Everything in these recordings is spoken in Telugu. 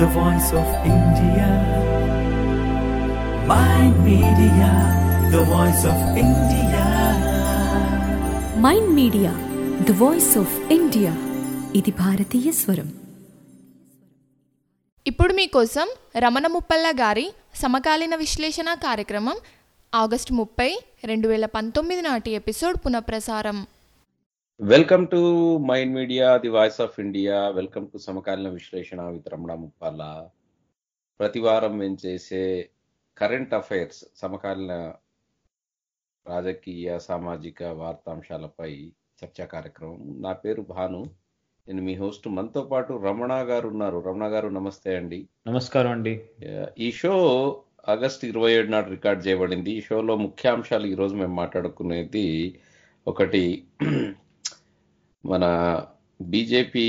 the voice of India. Mind Media, the voice of India. Mind media the voice of India ఇది భారతీయ స్వరం ఇప్పుడు మీకోసం రమణ ముప్పల్ల గారి సమకాలీన విశ్లేషణ కార్యక్రమం ఆగస్టు ముప్పై రెండు వేల పంతొమ్మిది నాటి ఎపిసోడ్ పునఃప్రసారం welcome to mind media the voice of India welcome to సమకాలీన విశ్లేషణ విత్ రమణ ముప్పాల ప్రతి వారం మేము చేసే కరెంట్ అఫైర్స్ సమకాలీన రాజకీయ సామాజిక వార్తాంశాలపై చర్చా కార్యక్రమం నా పేరు భాను నేను మీ హోస్ట్ మనతో పాటు రమణ గారు ఉన్నారు రమణ గారు నమస్తే అండి నమస్కారం అండి ఈ షో ఆగస్ట్ ఇరవై ఏడు నాడు రికార్డ్ చేయబడింది ఈ షోలో ముఖ్యాంశాలు ఈరోజు మేము మాట్లాడుకునేది ఒకటి మన బీజేపీ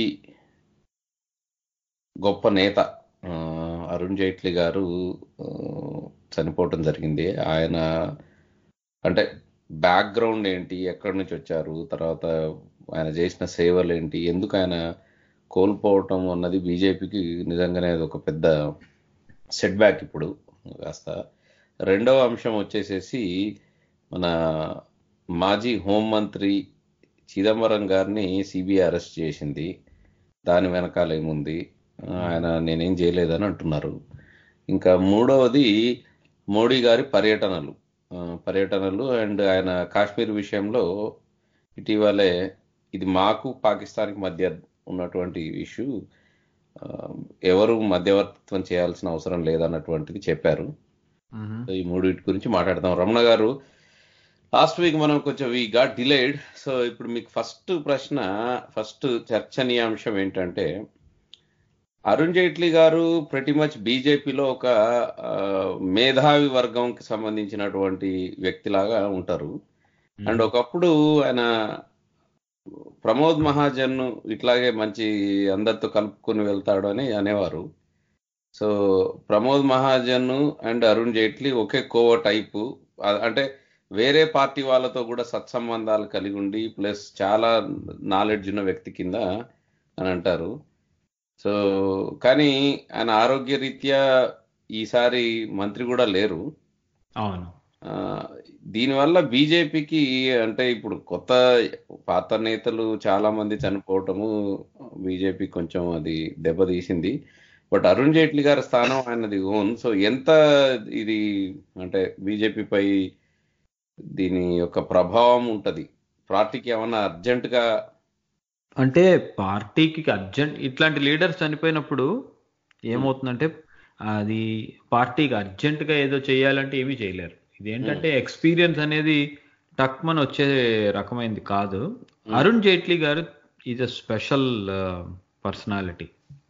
గొప్ప నేత ఆ, అరుణ్ జైట్లీ గారు ఆ, చనిపోవటం జరిగింది ఆయన అంటే బ్యాక్గ్రౌండ్ ఏంటి ఎక్కడి నుంచి వచ్చారు తర్వాత ఆయన చేసిన సేవలు ఏంటి ఎందుకు ఆయన కోల్పోవటం అన్నది బీజేపీకి నిజంగానే అది ఒక పెద్ద సెట్ బ్యాక్ ఇప్పుడు కాస్త రెండవ అంశం వచ్చేసేసి మన మాజీ హోంమంత్రి చిదంబరం గారిని సిబిఐ అరెస్ట్ చేసింది దాని వెనకాల ఏముంది ఆయన నేనేం చేయలేదని అంటున్నారు ఇంకా మూడవది మోడీ గారి పర్యటనలు ఆ, పర్యటనలు అండ్ ఆయన కాశ్మీర్ విషయంలో ఇటీవలే ఇది మాకు పాకిస్తాన్కి మధ్య ఉన్నటువంటి ఇష్యూ ఆ, ఎవరు మధ్యవర్తిత్వం చేయాల్సిన అవసరం లేదన్నటువంటిది చెప్పారు సో ఈ మూడింటి గురించి మాట్లాడదాం రమణ గారు లాస్ట్ వీక్ మనం కొంచెం ఈ గాట్ డిలేడ్ సో ఇప్పుడు మీకు ఫస్ట్ ప్రశ్న ఫస్ట్ చర్చనీయాంశం ఏంటంటే అరుణ్ జైట్లీ గారు ప్రతి మచ్ బీజేపీలో ఒక ఆ, మేధావి వర్గంకి సంబంధించినటువంటి వ్యక్తిలాగా ఉంటారు అండ్ ఒకప్పుడు ఆయన ప్రమోద్ మహాజన్ ఇట్లాగే మంచి అందరితో కలుపుకొని వెళ్తాడు అని అనేవారు సో ప్రమోద్ మహాజన్ అండ్ అరుణ్ జైట్లీ ఒకే కోవ టైపు అ- అంటే వేరే పార్టీ వాళ్ళతో కూడా సత్సంబంధాలు కలిగి ఉండి ప్లస్ చాలా నాలెడ్జ్ ఉన్న వ్యక్తి కింద అని అంటారు సో కానీ ఆయన ఆరోగ్య రీత్యా ఈసారి మంత్రి కూడా లేరు అవును ఆ, దీనివల్ల బీజేపీకి అంటే ఇప్పుడు కొత్త పాత నేతలు చాలా మంది చనిపోవటము బీజేపీ కొంచెం అది దెబ్బతీసింది బట్ అరుణ్ జైట్లీ గారి స్థానం ఆయనది ఓన్ సో ఎంత ఇది అంటే బీజేపీపై దీని యొక్క ప్రభావం ఉంటది పార్టీకి ఏమన్నా అర్జెంట్ గా అంటే పార్టీకి అర్జెంట్ ఇట్లాంటి లీడర్స్ చనిపోయినప్పుడు ఏమవుతుందంటే అది పార్టీకి అర్జెంటుగా ఏదో చేయాలంటే ఏమీ చేయలేరు ఇదేంటంటే ఎక్స్పీరియన్స్ అనేది టక్మన్ వచ్చే రకమైంది కాదు అరుణ్ జైట్లీ గారు is a special personality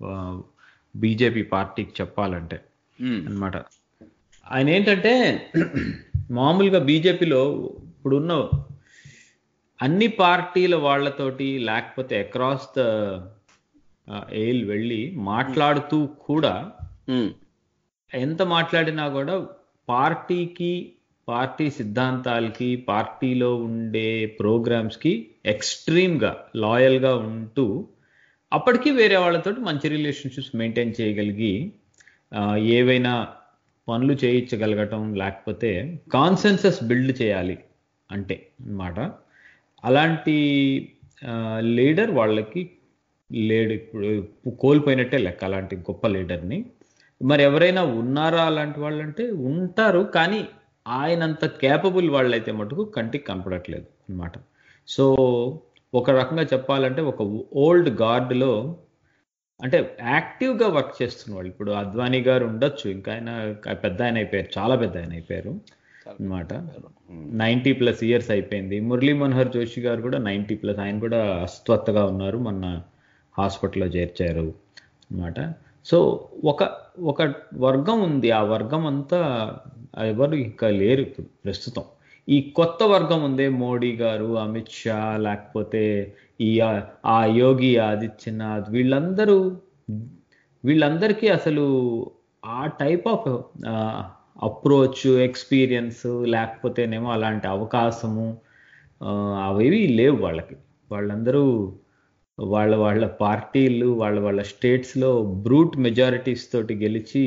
BJP పార్టీకి చెప్పాలంటే అన్నమాట ఆయన ఏంటంటే మామూలుగా బీజేపీలో ఇప్పుడున్న అన్ని పార్టీల వాళ్ళతోటి లేకపోతే అక్రాస్ ద ఎయిల్ వెళ్ళి మాట్లాడుతూ కూడా ఉమ్, ఎంత మాట్లాడినా కూడా పార్టీకి పార్టీ సిద్ధాంతాలకి పార్టీలో ఉండే ప్రోగ్రామ్స్కి ఎక్స్ట్రీమ్గా లాయల్గా ఉంటూ అప్పటికి వేరే వాళ్ళతోటి మంచి రిలేషన్షిప్స్ మెయింటైన్ చేయగలిగి ఆ, ఏవైనా పనులు చేయించగలగటం లేకపోతే కాన్సెన్సస్ బిల్డ్ చేయాలి అంటే అన్నమాట అలాంటి లీడర్ వాళ్ళకి లేడు ఇప్పుడు కోల్పోయినట్టే లెక్క అలాంటి గొప్ప లీడర్ని మరి ఎవరైనా ఉన్నారా అలాంటి వాళ్ళంటే ఉంటారు కానీ ఆయనంత కేపబుల్ వాళ్ళైతే మటుకు కంటికి కనపడట్లేదు అన్నమాట సో ఒక రకంగా చెప్పాలంటే ఒక ఓల్డ్ గార్డ్లో అంటే యాక్టివ్గా వర్క్ చేస్తున్న వాళ్ళు ఇప్పుడు అద్వానీ గారు ఉండొచ్చు ఇంకా ఆయన పెద్ద ఆయన అయిపోయారు చాలా పెద్ద ఆయన అయిపోయారు అన్నమాట నైంటీ ప్లస్ ఇయర్స్ అయిపోయింది మురళీ మనోహర్ జోషి గారు కూడా నైంటీ ప్లస్ ఆయన కూడా అస్వస్థగా ఉన్నారు మొన్న హాస్పిటల్లో చేర్చారు అన్నమాట సో ఒక ఒక వర్గం ఉంది ఆ వర్గం అంతా ఎవరు ఇంకా లేరు ఇప్పుడు ప్రస్తుతం ఈ కొత్త వర్గం ఉందే మోడీ గారు అమిత్ షా లేకపోతే ఈ ఆ- ఆ యోగి ఆదిత్యనాథ్ వీళ్ళందరూ వీళ్ళందరికీ అసలు ఆ టైప్ ఆఫ్ అప్రోచ్ ఎక్స్పీరియన్స్ లేకపోతేనేమో అలాంటి అవకాశము ఆ, అవేవి లేవు వాళ్ళకి వాళ్ళందరూ వాళ్ళ వాళ్ళ పార్టీలు వాళ్ళ వాళ్ళ స్టేట్స్లో బ్రూట్ మెజారిటీస్ తోటి గెలిచి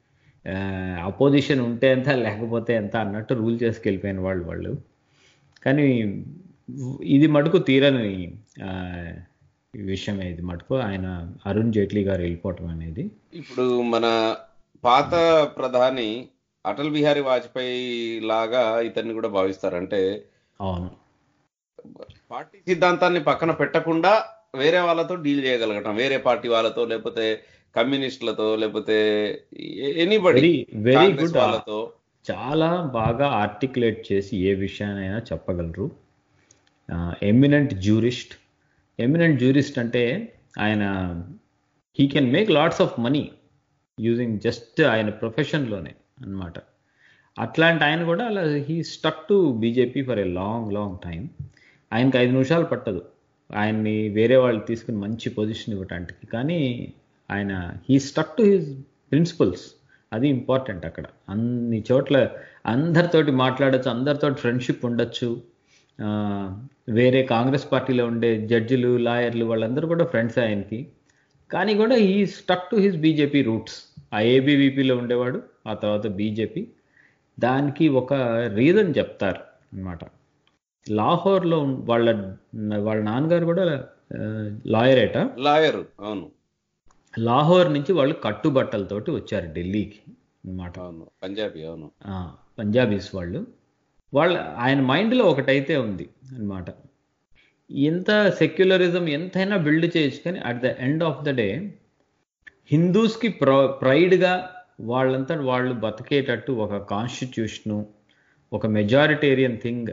అపోజిషన్ ఉంటే ఎంత లేకపోతే ఎంత అన్నట్టు రూల్ చేసుకెళ్ళిపోయిన వాళ్ళు వాళ్ళు కానీ ఇది మటుకు తీరని ఆ, విషయమే ఇది మటుకు ఆయన అరుణ్ జైట్లీ గారు వెళ్ళిపోవటం అనేది ఇప్పుడు మన పాత ప్రధాని అటల్ బిహారీ వాజ్పేయి లాగా ఇతన్ని కూడా భావిస్తారు అంటే అవును పార్టీ సిద్ధాంతాన్ని పక్కన పెట్టకుండా వేరే వాళ్ళతో డీల్ చేయగలగటం వేరే పార్టీ వాళ్ళతో లేకపోతే కమ్యూనిస్టులతో లేకపోతే ఎనీబడి వెరీ వెరీ గుడ్ వాళ్ళతో చాలా బాగా ఆర్టికులేట్ చేసి ఏ విషయానైనా చెప్పగలరు ఎమినెంట్ జూరిస్ట్ ఎమినెంట్ జూరిస్ట్ అంటే ఆయన he can make lots of money using just ఆయన ప్రొఫెషన్లోనే అన్నమాట అట్లాంటి ఆయన కూడా అలా he stuck to BJP for a long long time ఆయనకి ఐదు నిమిషాలు పట్టదు ఆయన్ని వేరే వాళ్ళు తీసుకుని మంచి పొజిషన్ ఇవ్వటానికి కానీ ఆయన he stuck to his principles అది ఇంపార్టెంట్ అక్కడ అన్ని చోట్ల అందరితోటి మాట్లాడచ్చు అందరితోటి ఫ్రెండ్షిప్ ఉండొచ్చు ఆ, వేరే కాంగ్రెస్ పార్టీలో ఉండే జడ్జిలు లాయర్లు వాళ్ళందరూ కూడా ఫ్రెండ్స్ ఆయనకి కానీ కూడా ఈ stuck to his BJP roots ఆ ఏబీవీపీలో ఉండేవాడు ఆ తర్వాత బీజేపీ దానికి ఒక రీజన్ చెప్తారు అన్నమాట లాహోర్లో ఉన్- వాళ్ళ వాళ్ళ నాన్నగారు కూడా లాయరేట లాయర్ అవును లాహోర్ నుంచి వాళ్ళు కట్టుబట్టలతోటి వచ్చారు ఢిల్లీకి అన్నమాట అవును పంజాబీ అవును ఆ, పంజాబీస్ వాళ్ళు వాళ్ళ ఆయన మైండ్లో ఒకటైతే ఉంది అన్నమాట ఎంత సెక్యులరిజం ఎంతైనా బిల్డ్ చేయొచ్చు కానీ at the end of the day హిందూస్కి ప్ర ప్రైడ్గా వాళ్ళంతా వాళ్ళు బతికేటట్టు ఒక కాన్స్టిట్యూషను ఒక మెజారిటేరియన్ థింగ్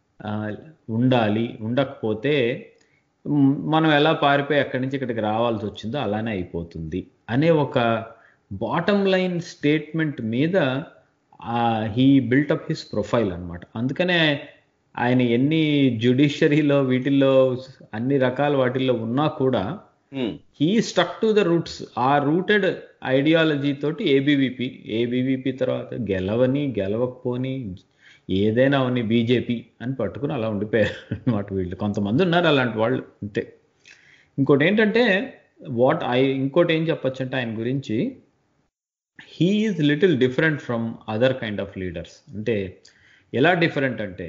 ఉండాలి ఉండకపోతే మ్, మనం ఎలా పారిపోయి అక్కడి నుంచి ఇక్కడికి రావాల్సి వచ్చిందో అలానే అయిపోతుంది అనే ఒక బాటమ్ లైన్ స్టేట్మెంట్ మీద హీ బిల్టప్ హిస్ ప్రొఫైల్ అన్నమాట అందుకనే ఆయన ఎన్ని జ్యుడిషియరీలో వీటిల్లో అన్ని రకాల వాటిల్లో ఉన్నా కూడా hmm. He stuck to the roots uh rooted ideology తోటి ఏబీవీపీ ఏబీవీపీ తర్వాత గెలవని గెలవకపోని ఏదైనా అవని బీజేపీ అని పట్టుకుని అలా ఉండిపోయారు అన్నమాట వీళ్ళు కొంతమంది ఉన్నారు అలాంటి వాళ్ళు అంతే ఇంకోటి ఏంటంటే వాట్ ఐ ఇంకోటి ఏం చెప్పొచ్చు అంటే ఆయన గురించి he is little different from other kind of leaders అంటే ఎలా డిఫరెంట్ అంటే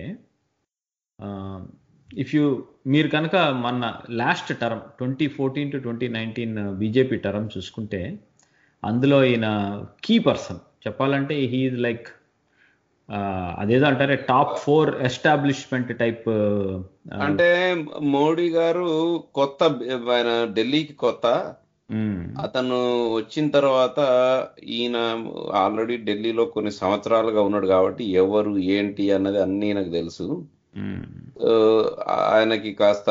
ఇఫ్ యూ మీరు కనుక మొన్న last term twenty fourteen to twenty nineteen BJP term చూసుకుంటే అందులో ఈయన కీ పర్సన్ చెప్పాలంటే హీఈ్ లైక్ అదేదో అంటారే టాప్ ఫోర్ ఎస్టాబ్లిష్మెంట్ టైప్ అంటే మోడీ గారు కొత్త ఆయన ఢిల్లీకి కొత్త అతను వచ్చిన తర్వాత ఈయన ఆల్రెడీ ఢిల్లీలో కొన్ని సంవత్సరాలుగా ఉన్నాడు కాబట్టి ఎవరు ఏంటి అన్నది అన్నీ నాకు తెలుసు ఆ, ఆయనకి కాస్త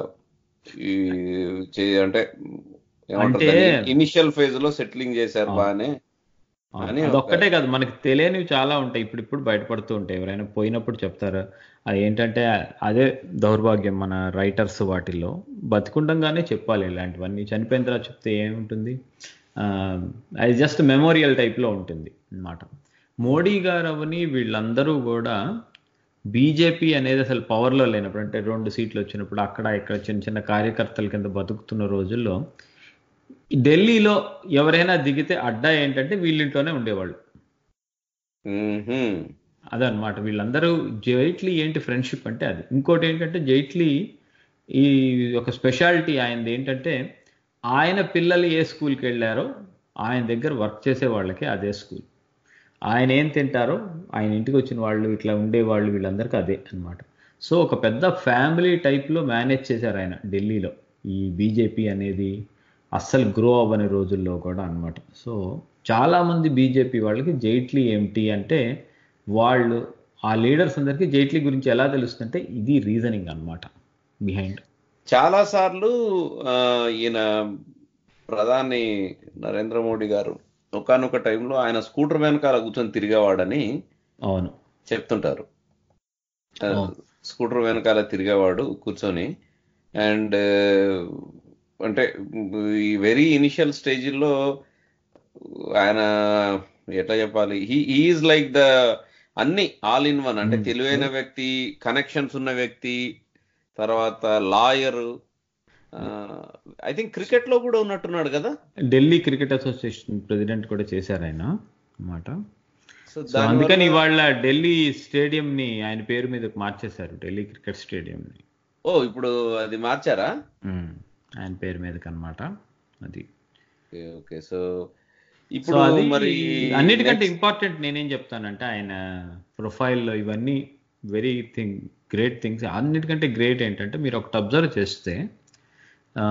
ఈ చే- అంటే అంటే- ఇనిషియల్ ఫేజ్ లో సెటిలింగ్ చేశారు బాగానే అని అదొక్కటే కాదు మనకి తెలియనివి చాలా ఉంటాయి ఇప్పుడు ఇప్పుడు బయటపడుతూ ఉంటాయి ఎవరైనా పోయినప్పుడు చెప్తారు అది ఏంటంటే అదే దౌర్భాగ్యం మన రైటర్స్ వాటిల్లో బతికుండంగానే చెప్పాలి ఇలాంటివన్నీ చనిపోయిన తర్వాత చెప్తే ఏముంటుంది ఆ, అది జస్ట్ మెమోరియల్ టైప్లో ఉంటుంది అన్నమాట మోడీ గారు అవని వీళ్ళందరూ కూడా బీజేపీ అనేది అసలు పవర్లో లేనప్పుడు అంటే రెండు సీట్లు వచ్చినప్పుడు అక్కడ ఇక్కడ చిన్న చిన్న కార్యకర్తల కింద బతుకుతున్న రోజుల్లో ఢిల్లీలో ఎవరైనా దిగితే అడ్డా ఏంటంటే వీళ్ళింట్లోనే ఉండేవాళ్ళు మ్మ్హ్మ్. అదనమాట వీళ్ళందరూ జైట్లీ ఏంటి ఫ్రెండ్షిప్ అంటే అది ఇంకోటి ఏంటంటే జైట్లీ ఈ ఒక స్పెషాలిటీ ఆయనది ఏంటంటే ఆయన పిల్లలు ఏ స్కూల్కి వెళ్ళారో ఆయన దగ్గర వర్క్ చేసే వాళ్ళకి అదే స్కూల్ ఆయన ఏం తింటారో ఆయన ఇంటికి వచ్చిన వాళ్ళు ఇట్లా ఉండేవాళ్ళు వీళ్ళందరికీ అదే అన్నమాట సో ఒక పెద్ద ఫ్యామిలీ టైప్లో మేనేజ్ చేశారు ఆయన ఢిల్లీలో ఈ బీజేపీ అనేది అస్సలు గ్రో అవ్వని రోజుల్లో కూడా అన్నమాట సో చాలామంది బీజేపీ వాళ్ళకి జైట్లీ ఏమిటి అంటే వాళ్ళు ఆ లీడర్స్ అందరికీ జైట్లీ గురించి ఎలా తెలుస్తుందంటే ఇది రీజనింగ్ అన్నమాట బిహైండ్ చాలా సార్లు ఆ, ఈయన ప్రధాని నరేంద్ర మోడీ గారు ఒకనొక టైంలో ఆయన స్కూటర్ వెనకాల కూర్చొని తిరిగేవాడని అవును చెప్తుంటారు ఆ, అవును. స్కూటర్ వెనకాల తిరిగేవాడు కూర్చొని అండ్ అంటే ఈ వెరీ ఇనిషియల్ స్టేజ్లో ఆయన ఎట్లా చెప్పాలి హీ ఈజ్ లైక్ ద అన్ని ఆల్ ఇన్ వన్ అంటే Hmm. తెలివైన వ్యక్తి కనెక్షన్స్ ఉన్న వ్యక్తి తర్వాత లాయర్ ఐ థింక్ క్రికెట్ లో కూడా ఉన్నట్టున్నాడు కదా ఢిల్లీ క్రికెట్ అసోసియేషన్ ప్రెసిడెంట్ కూడా చేశారు ఆయన అన్నమాట సో సో అందుకని ఇవాళ ఢిల్లీ స్టేడియం ని ఆయన పేరు మీద మార్చేశారు ఢిల్లీ క్రికెట్ స్టేడియం ని ఓ ఇప్పుడు అది మార్చారా ఉమ్, ఆయన పేరు మీదకి అన్నమాట అది ఓకే ఓకే సో సో ఇప్పుడు అది మరి అన్నిటికంటే ఇంపార్టెంట్ నేనేం చెప్తానంటే ఆయన ప్రొఫైల్లో ఇవన్నీ వెరీ థింగ్ గ్రేట్ థింగ్స్ అన్నిటికంటే గ్రేట్ ఏంటంటే మీరు ఒకటి అబ్జర్వ్ చేస్తే ఆ,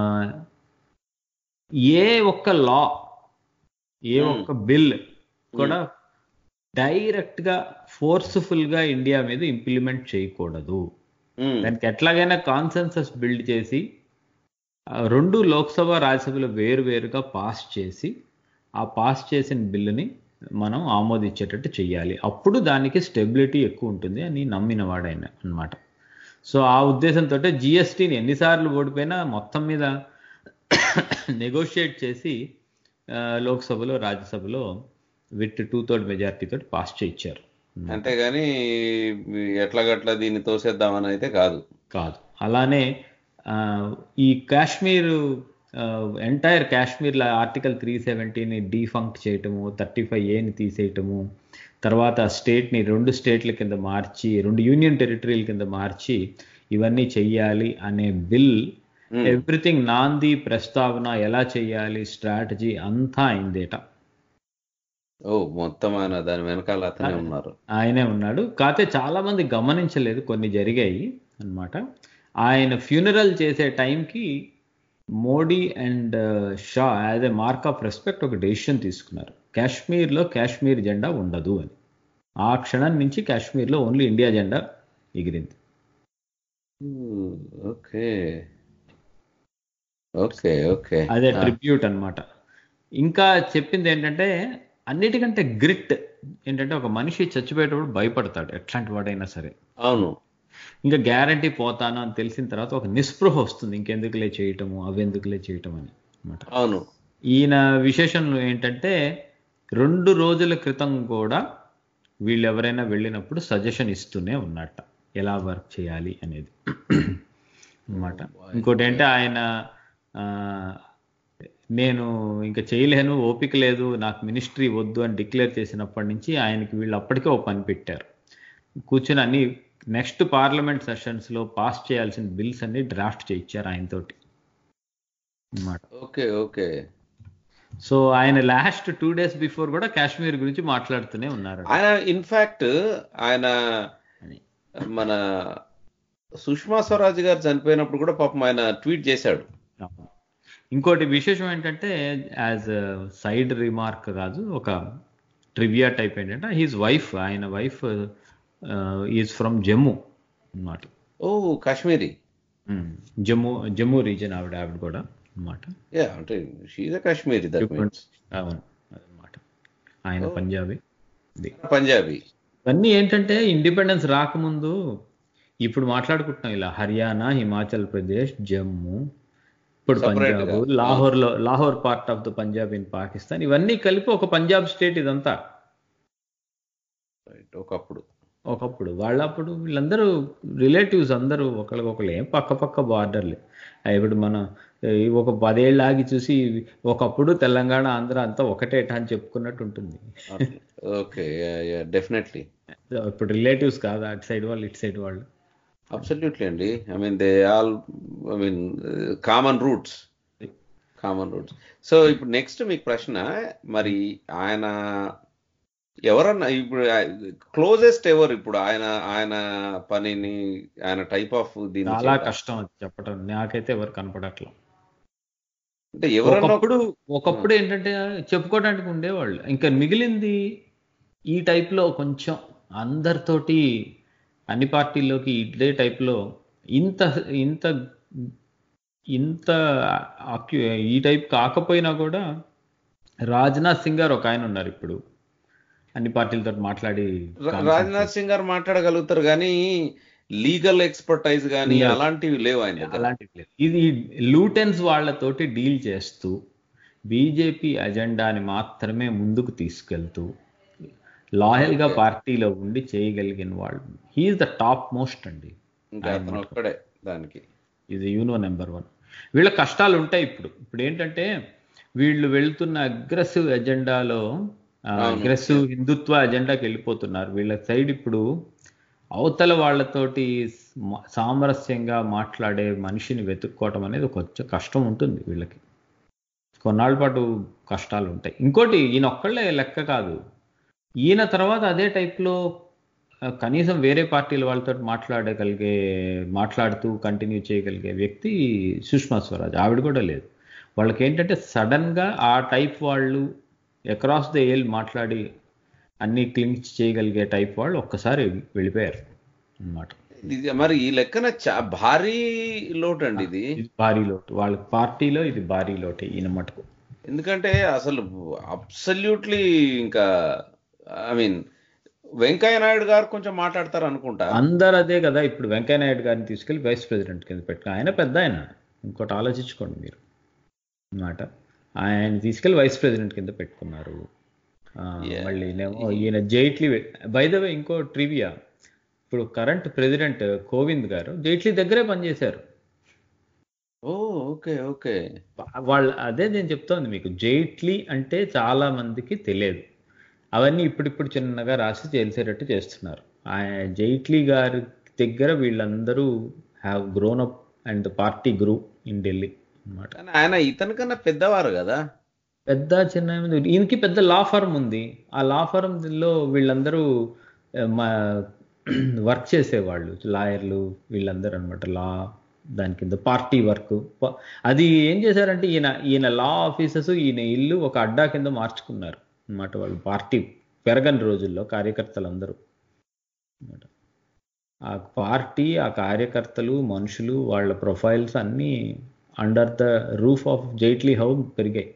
ఏ ఒక్క లా ఏ ఒక్క బిల్ కూడా డైరెక్ట్ గా ఫోర్స్ఫుల్ గా ఇండియా మీద ఇంప్లిమెంట్ చేయకూడదు మ్మ్. దానికి ఎట్లాగైనా కాన్సెన్సస్ బిల్డ్ చేసి ఆ, రెండు లోక్సభ రాజ్యసభలో వేరు వేరుగా పాస్ చేసి ఆ పాస్ చేసిన బిల్లుని మనం ఆమోదించేటట్టు చెయ్యాలి అప్పుడు దానికి స్టెబిలిటీ ఎక్కువ ఉంటుంది అని నమ్మిన వాడైన అనమాట సో ఆ ఉద్దేశంతో జిఎస్టీని ఎన్నిసార్లు ఓడిపోయినా మొత్తం మీద నెగోషియేట్ చేసి ఆ, లోక్సభలో రాజ్యసభలో విత్ టూ థర్డ్ మెజారిటీ తోటి పాస్ చేయించారు అంతేగాని ఎట్లాగట్లా దీన్ని తోసేద్దామని అయితే కాదు కాదు అలానే ఆ, ఈ Kashmir entire Kashmir article three సెవెంటీని డీఫంక్ట్ చేయటము థర్టీ ఫైవ్ ఏని తీసేయటము తర్వాత స్టేట్ని రెండు స్టేట్ల కింద మార్చి రెండు యూనియన్ టెరిటరీల కింద మార్చి ఇవన్నీ చెయ్యాలి అనే బిల్ ఎవ్రీథింగ్ నాంది ప్రస్తావన ఎలా చెయ్యాలి స్ట్రాటజీ అంతా అయిందేట ఓ మొత్తం ఆయన దాని వెనకాల అతనే ఉన్నారు ఆయనే ఉన్నాడు కాకపోతే చాలా మంది గమనించలేదు కొన్ని జరిగాయి అన్నమాట ఆయన ఫ్యూనరల్ చేసే టైంకి Modi and Shah as a mark of respect ఒక డెసిషన్ తీసుకున్నారు కాశ్మీర్లో కాశ్మీర్ జెండా ఉండదు అని ఆ క్షణం నుంచి కాశ్మీర్లో ఓన్లీ ఇండియా జెండా ఎగిరింది ఓకే ఓకే ఓకే అదే ట్రిబ్యూట్ అన్నమాట ఇంకా చెప్పింది ఏంటంటే అన్నిటికంటే గ్రిట్ ఏంటంటే ఒక మనిషి చచ్చిపోయేటప్పుడు భయపడతాడు ఎట్లాంటి వాడైనా సరే అవును ఇంకా గ్యారంటీ పోతాను అని తెలిసిన తర్వాత ఒక నిస్పృహ వస్తుంది ఇంకెందుకులే చేయటము అవెందుకులే చేయటం అని అనమాట అవును ఈయన విశేషం ఏంటంటే రెండు రోజుల క్రితం కూడా వీళ్ళు ఎవరైనా వెళ్ళినప్పుడు సజెషన్ ఇస్తూనే ఉన్నట్ట ఎలా వర్క్ చేయాలి అనేది అన్నమాట ఇంకోటి ఏంటంటే ఆయన ఆ, నేను ఇంకా చేయలేను ఓపిక లేదు నాకు మినిస్ట్రీ వద్దు అని డిక్లేర్ చేసినప్పటి నుంచి ఆయనకి వీళ్ళు అప్పటికే ఓ పని పెట్టారు కూర్చొని అన్ని నెక్స్ట్ పార్లమెంట్ సెషన్స్ లో పాస్ చేయాల్సిన బిల్స్ అన్ని డ్రాఫ్ట్ చేయించారు ఆయనతోటి అన్నమాట ఓకే ఓకే సో ఆయన లాస్ట్ టూ డేస్ బిఫోర్ కూడా కాశ్మీర్ గురించి మాట్లాడుతూనే ఉన్నారు ఆయన ఇన్ఫాక్ట్ ఆయన మన సుష్మా స్వరాజ్ గారు చనిపోయినప్పుడు కూడా పాపం ఆయన ట్వీట్ చేశాడు ఇంకోటి విశేషం ఏంటంటే యాజ్ సైడ్ రిమార్క్ కాదు ఒక ట్రివియా టైప్ ఏంటంటే హీజ్ వైఫ్ ఆయన వైఫ్ ఈజ్ ఫ్రమ్ జమ్మూ అన్నమాట ఓ కాశ్మీరీ జమ్మూ జమ్మూ రీజన్ ఆవిడ ఆవిడ కూడా అన్నమాట యా అంటే షీజ్ కాశ్మీరీ దట్ మీన్స్ అవును అదనమాట ఆయన పంజాబీ ఇది పంజాబీ ఇవన్నీ ఏంటంటే ఇండిపెండెన్స్ రాకముందు ఇప్పుడు మాట్లాడుకుంటున్నాం ఇలా హర్యానా హిమాచల్ ప్రదేశ్ జమ్మూ ఇప్పుడు Separate పంజాబ్ గా. లాహోర్ లో Lahore part of the Punjab in Pakistan ఇవన్నీ కలిపి ఒక పంజాబ్ స్టేట్ ఇదంతా రైట్ ఒకప్పుడు ఒకప్పుడు వాళ్ళప్పుడు వీళ్ళందరూ రిలేటివ్స్ అందరూ ఒకరికొకరు ఏం పక్క పక్క బార్డర్లే ఇప్పుడు మనం ఈ ఒక పదేళ్ళు ఆగి చూసి ఒకప్పుడు తెలంగాణ ఆంధ్ర అంతా ఒకటేట అని చెప్పుకున్నట్టు ఉంటుంది ఓకే డెఫినెట్లీ ఇప్పుడు రిలేటివ్స్ కాదు అటు సైడ్ వాళ్ళు ఇటు సైడ్ వాళ్ళు అబ్సల్యూట్లీ అండి I mean they all I mean common roots common roots so ఇప్పుడు నెక్స్ట్ మీకు ప్రశ్న మరి ఆయన ఎవరన్నా ఇప్పుడు క్లోజెస్ట్ ఎవరు ఇప్పుడు ఆయన ఆయన పనిని ఆయన టైప్ ఆఫ్ దీన్ని చాలా చేయడం? కష్టం అది చెప్పటం నాకైతే ఎవరు కనపడట్లా అంటే ఎవరన్నా ఒకప్పుడు ఒకప్పుడు ఏంటంటే చెప్పుకోవడానికి ఉండేవాళ్ళు ఇంకా మిగిలింది ఈ type లో కొంచెం అందరితోటి అన్ని పార్టీల్లోకి ఇదే type లో ఇంత ఇంత ఇంత అక్యు- ఈ టైప్ కాకపోయినా కూడా రాజ్నాథ్ సింగ్ గారు ఒక ఆయన ఉన్నారు ఇప్పుడు అన్ని పార్టీలతో మాట్లాడి రా- రాజ్నాథ్ సింగ్ గారు మాట్లాడగలుగుతారు కానీ లీగల్ ఎక్స్పర్టైజ్ కానీ Yeah. అలాంటివి లేవు ఆయన దగ్గర అలాంటివి లేదు ఇది లూటెన్స్ వాళ్ళతోటి డీల్ చేస్తూ బీజేపీ అజెండాని మాత్రమే ముందుకు తీసుకెళ్తూ లాయల్ గా పార్టీలో ఉండి చేయగలిగిన వాళ్ళు హీఈస్ ద టాప్ మోస్ట్ అండి ఇంకా అతను ఒక్కడే దానికి ఇది యూనో నెంబర్ వన్ వీళ్ళ కష్టాలు ఉంటాయి ఇప్పుడు ఇప్పుడు ఏంటంటే వీళ్ళు వెళ్తున్న అగ్రెసివ్ ఎజెండాలో అగ్రెసివ్ హిందుత్వ ఎజెండాకి వెళ్ళిపోతున్నారు వీళ్ళ సైడ్ ఇప్పుడు అవతల వాళ్ళతోటి సమ- సామరస్యంగా మాట్లాడే మనిషిని వెతుక్కోవటం అనేది కొంచెం కష్టం ఉంటుంది వీళ్ళకి కొన్నాళ్ళ పాటు కష్టాలు ఉంటాయి ఇంకోటి ఈయన ఒక్కళ్ళే లెక్క కాదు ఈయన తర్వాత అదే టైప్లో ఆ, కనీసం వేరే పార్టీల వాళ్ళతో మాట్లాడగలిగే మాట్లాడుతూ కంటిన్యూ చేయగలిగే వ్యక్తి సుష్మా స్వరాజ్ ఆవిడ కూడా లేదు వాళ్ళకి ఏంటంటే సడన్గా ఆ టైప్ వాళ్ళు అక్రాస్ ద ఏల్ మాట్లాడి అన్ని క్లింక్స్ చేయగలిగే టైప్ వాళ్ళు ఒక్కసారి వెళ్ళిపోయారు అన్నమాట ఇది మరి ఈ లెక్కన చా- భారీ లోటు అండి ఇది ఇది భారీ లోటు వాళ్ళ పార్టీలో ఇది భారీ లోటే ఈయన మటుకు ఎందుకంటే అసలు అబ్సల్యూట్లీ ఇంకా ఐ మీన్ వెంకయ్య నాయుడు గారు కొంచెం మాట్లాడతారు అనుకుంటా అందరు అదే కదా ఇప్పుడు వెంకయ్య నాయుడు గారిని తీసుకెళ్లి వైస్ ప్రెసిడెంట్ కింద పెట్టుకుని ఆయన పెద్ద ఆయన ఇంకోటి ఆలోచించుకోండి మీరు అన్నమాట ఆయన తీసుకెళ్లి వైస్ ప్రెసిడెంట్ కింద పెట్టుకున్నారు ఆ, Yeah. మళ్ళీ నేమో ఈయన జైట్లీ బై ద వే ఇంకో ట్రివియా ఇప్పుడు కరెంట్ ప్రెసిడెంట్ కోవింద్ గారు జైట్లీ దగ్గరే పనిచేశారు ఓ ఓకే ఓకే వాళ్ళు అదే నేను చెప్తోంది మీకు జైట్లీ అంటే చాలా మందికి తెలియదు అవన్నీ ఇప్పుడిప్పుడు చిన్నగా రాసి తెలిసేటట్టు చేస్తున్నారు ఆయన జైట్లీ గారి దగ్గర వీళ్ళందరూ have grown up and party grew in Delhi అన్నమాట కానీ ఆయన ఇతని కన్నా పెద్దవారు కదా పెద్ద చిన్న ఏముంది? ఈయనకి పెద్ద లా ఫర్మ్ ఉంది ఆ లా ఫర్మ్లో వీళ్ళందరూ ఆ, మా వర్క్ చేసేవాళ్ళు లాయర్లు వీళ్ళందరూ అనమాట లా దాని కింద పార్టీ వర్క్ అది ఏం చేశారంటే ఈయన ఈయన లా ఆఫీసెస్ ఈయన ఇల్లు ఒక అడ్డా కింద మార్చుకున్నారు అన్నమాట వాళ్ళు పార్టీ పెరగని రోజుల్లో కార్యకర్తలందరూ అన్నమాట ఆ పార్టీ ఆ కార్యకర్తలు మనుషులు వాళ్ళ ప్రొఫైల్స్ అన్నీ under the roof of Jaitley house పెరిగాయి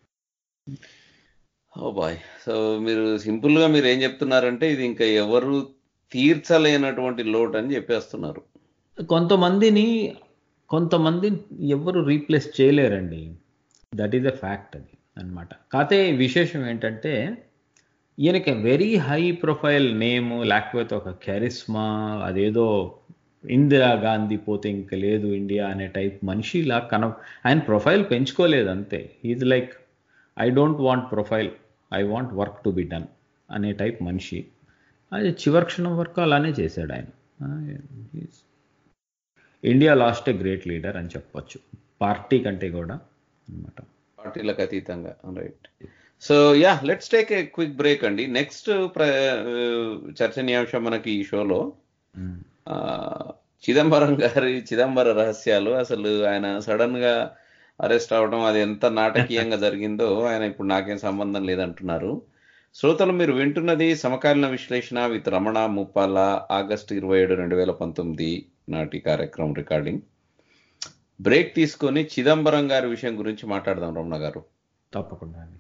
ఓ బాయ్ సో మీరు సింపుల్ గా మీరు ఏం చెప్తున్నారంటే ఇది ఇంకా ఎవరు తీర్చలేనటువంటి లోటు అని చెప్పేస్తున్నారు కొంతమందిని కొంతమంది ఎవరు రీప్లేస్ చేయలేరండి దట్ ఈస్ ఎ ఫ్యాక్ట్ అది అన్నమాట కాకపోతే విశేషం ఏంటంటే ఈయనకి వెరీ హై ప్రొఫైల్ నేమ్ లేకపోతే ఒక కెరిస్మా అదేదో ఇందిరా గాంధీ పోతే ఇంక లేదు ఇండియా అనే టైప్ మనిషిలా కన ఆయన ప్రొఫైల్ పెంచుకోలేదు అంతే is like I don't want profile I want work to be done అనే టైప్ మనిషి అది చివరి క్షణం వరకు అలానే చేశాడు ఆయన ఆ, he's- India last a great leader అని చెప్పొచ్చు పార్టీ కంటే కూడా అన్నమాట పార్టీలకు అతీతంగా right so yeah let's take a quick break అండి నెక్స్ట్ చర్చనీయాంశం మనకి ఈ షోలో మ్మ్. ఆ, చిదంబరం గారి చిదంబర రహస్యాలు అసలు ఆయన సడన్ గా అరెస్ట్ అవడం అది ఎంత నాటకీయంగా జరిగిందో ఆయన ఇప్పుడు నాకేం సంబంధం లేదంటున్నారు శ్రోతలు మీరు వింటున్నది సమకాలీన విశ్లేషణ విత్ రమణ ముప్పాల ఆగస్టు ఇరవై ఏడు రెండు వేల పంతొమ్మిది నాటి కార్యక్రమం రికార్డింగ్ బ్రేక్ తీసుకొని చిదంబరం గారి విషయం గురించి మాట్లాడదాం రమణ గారు తప్పకుండా అండి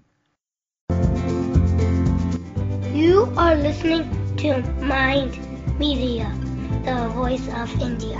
You are listening to Mind Media, the voice of India.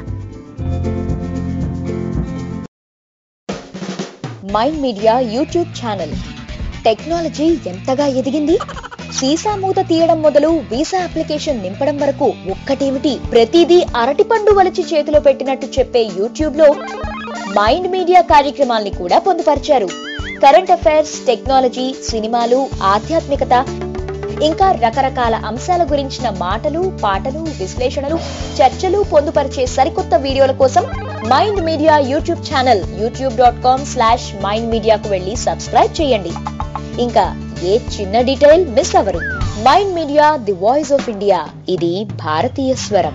Mind media YouTube channel technology ఎంతగా ఎదిగింది సీసా మూత తీయడం మొదలు వీసా అప్లికేషన్ నింపడం వరకు ఒక్కటేమిటి ప్రతిదీ అరటిపండు వలిచి చేతిలో పెట్టినట్టు చెప్పే యూట్యూబ్ లో మైండ్ మీడియా కార్యక్రమాల్ని కూడా పొందుపరిచారు కరెంట్ అఫైర్స్ టెక్నాలజీ సినిమాలు ఆధ్యాత్మికత ఇంకా రకరకాల అంశాల గురించిన మాటలు పాటలు విశ్లేషణలు చర్చలు పొందుపరిచే సరికొత్త వీడియోల కోసం mind media YouTube channel YouTube dot com slash mind మీడియాకు వెళ్ళి సబ్స్క్రైబ్ చేయండి ఇంకా ఏ చిన్న డీటెయిల్ మిస్ అవ్వరు mind media the voice of India ఇది భారతీయ స్వరం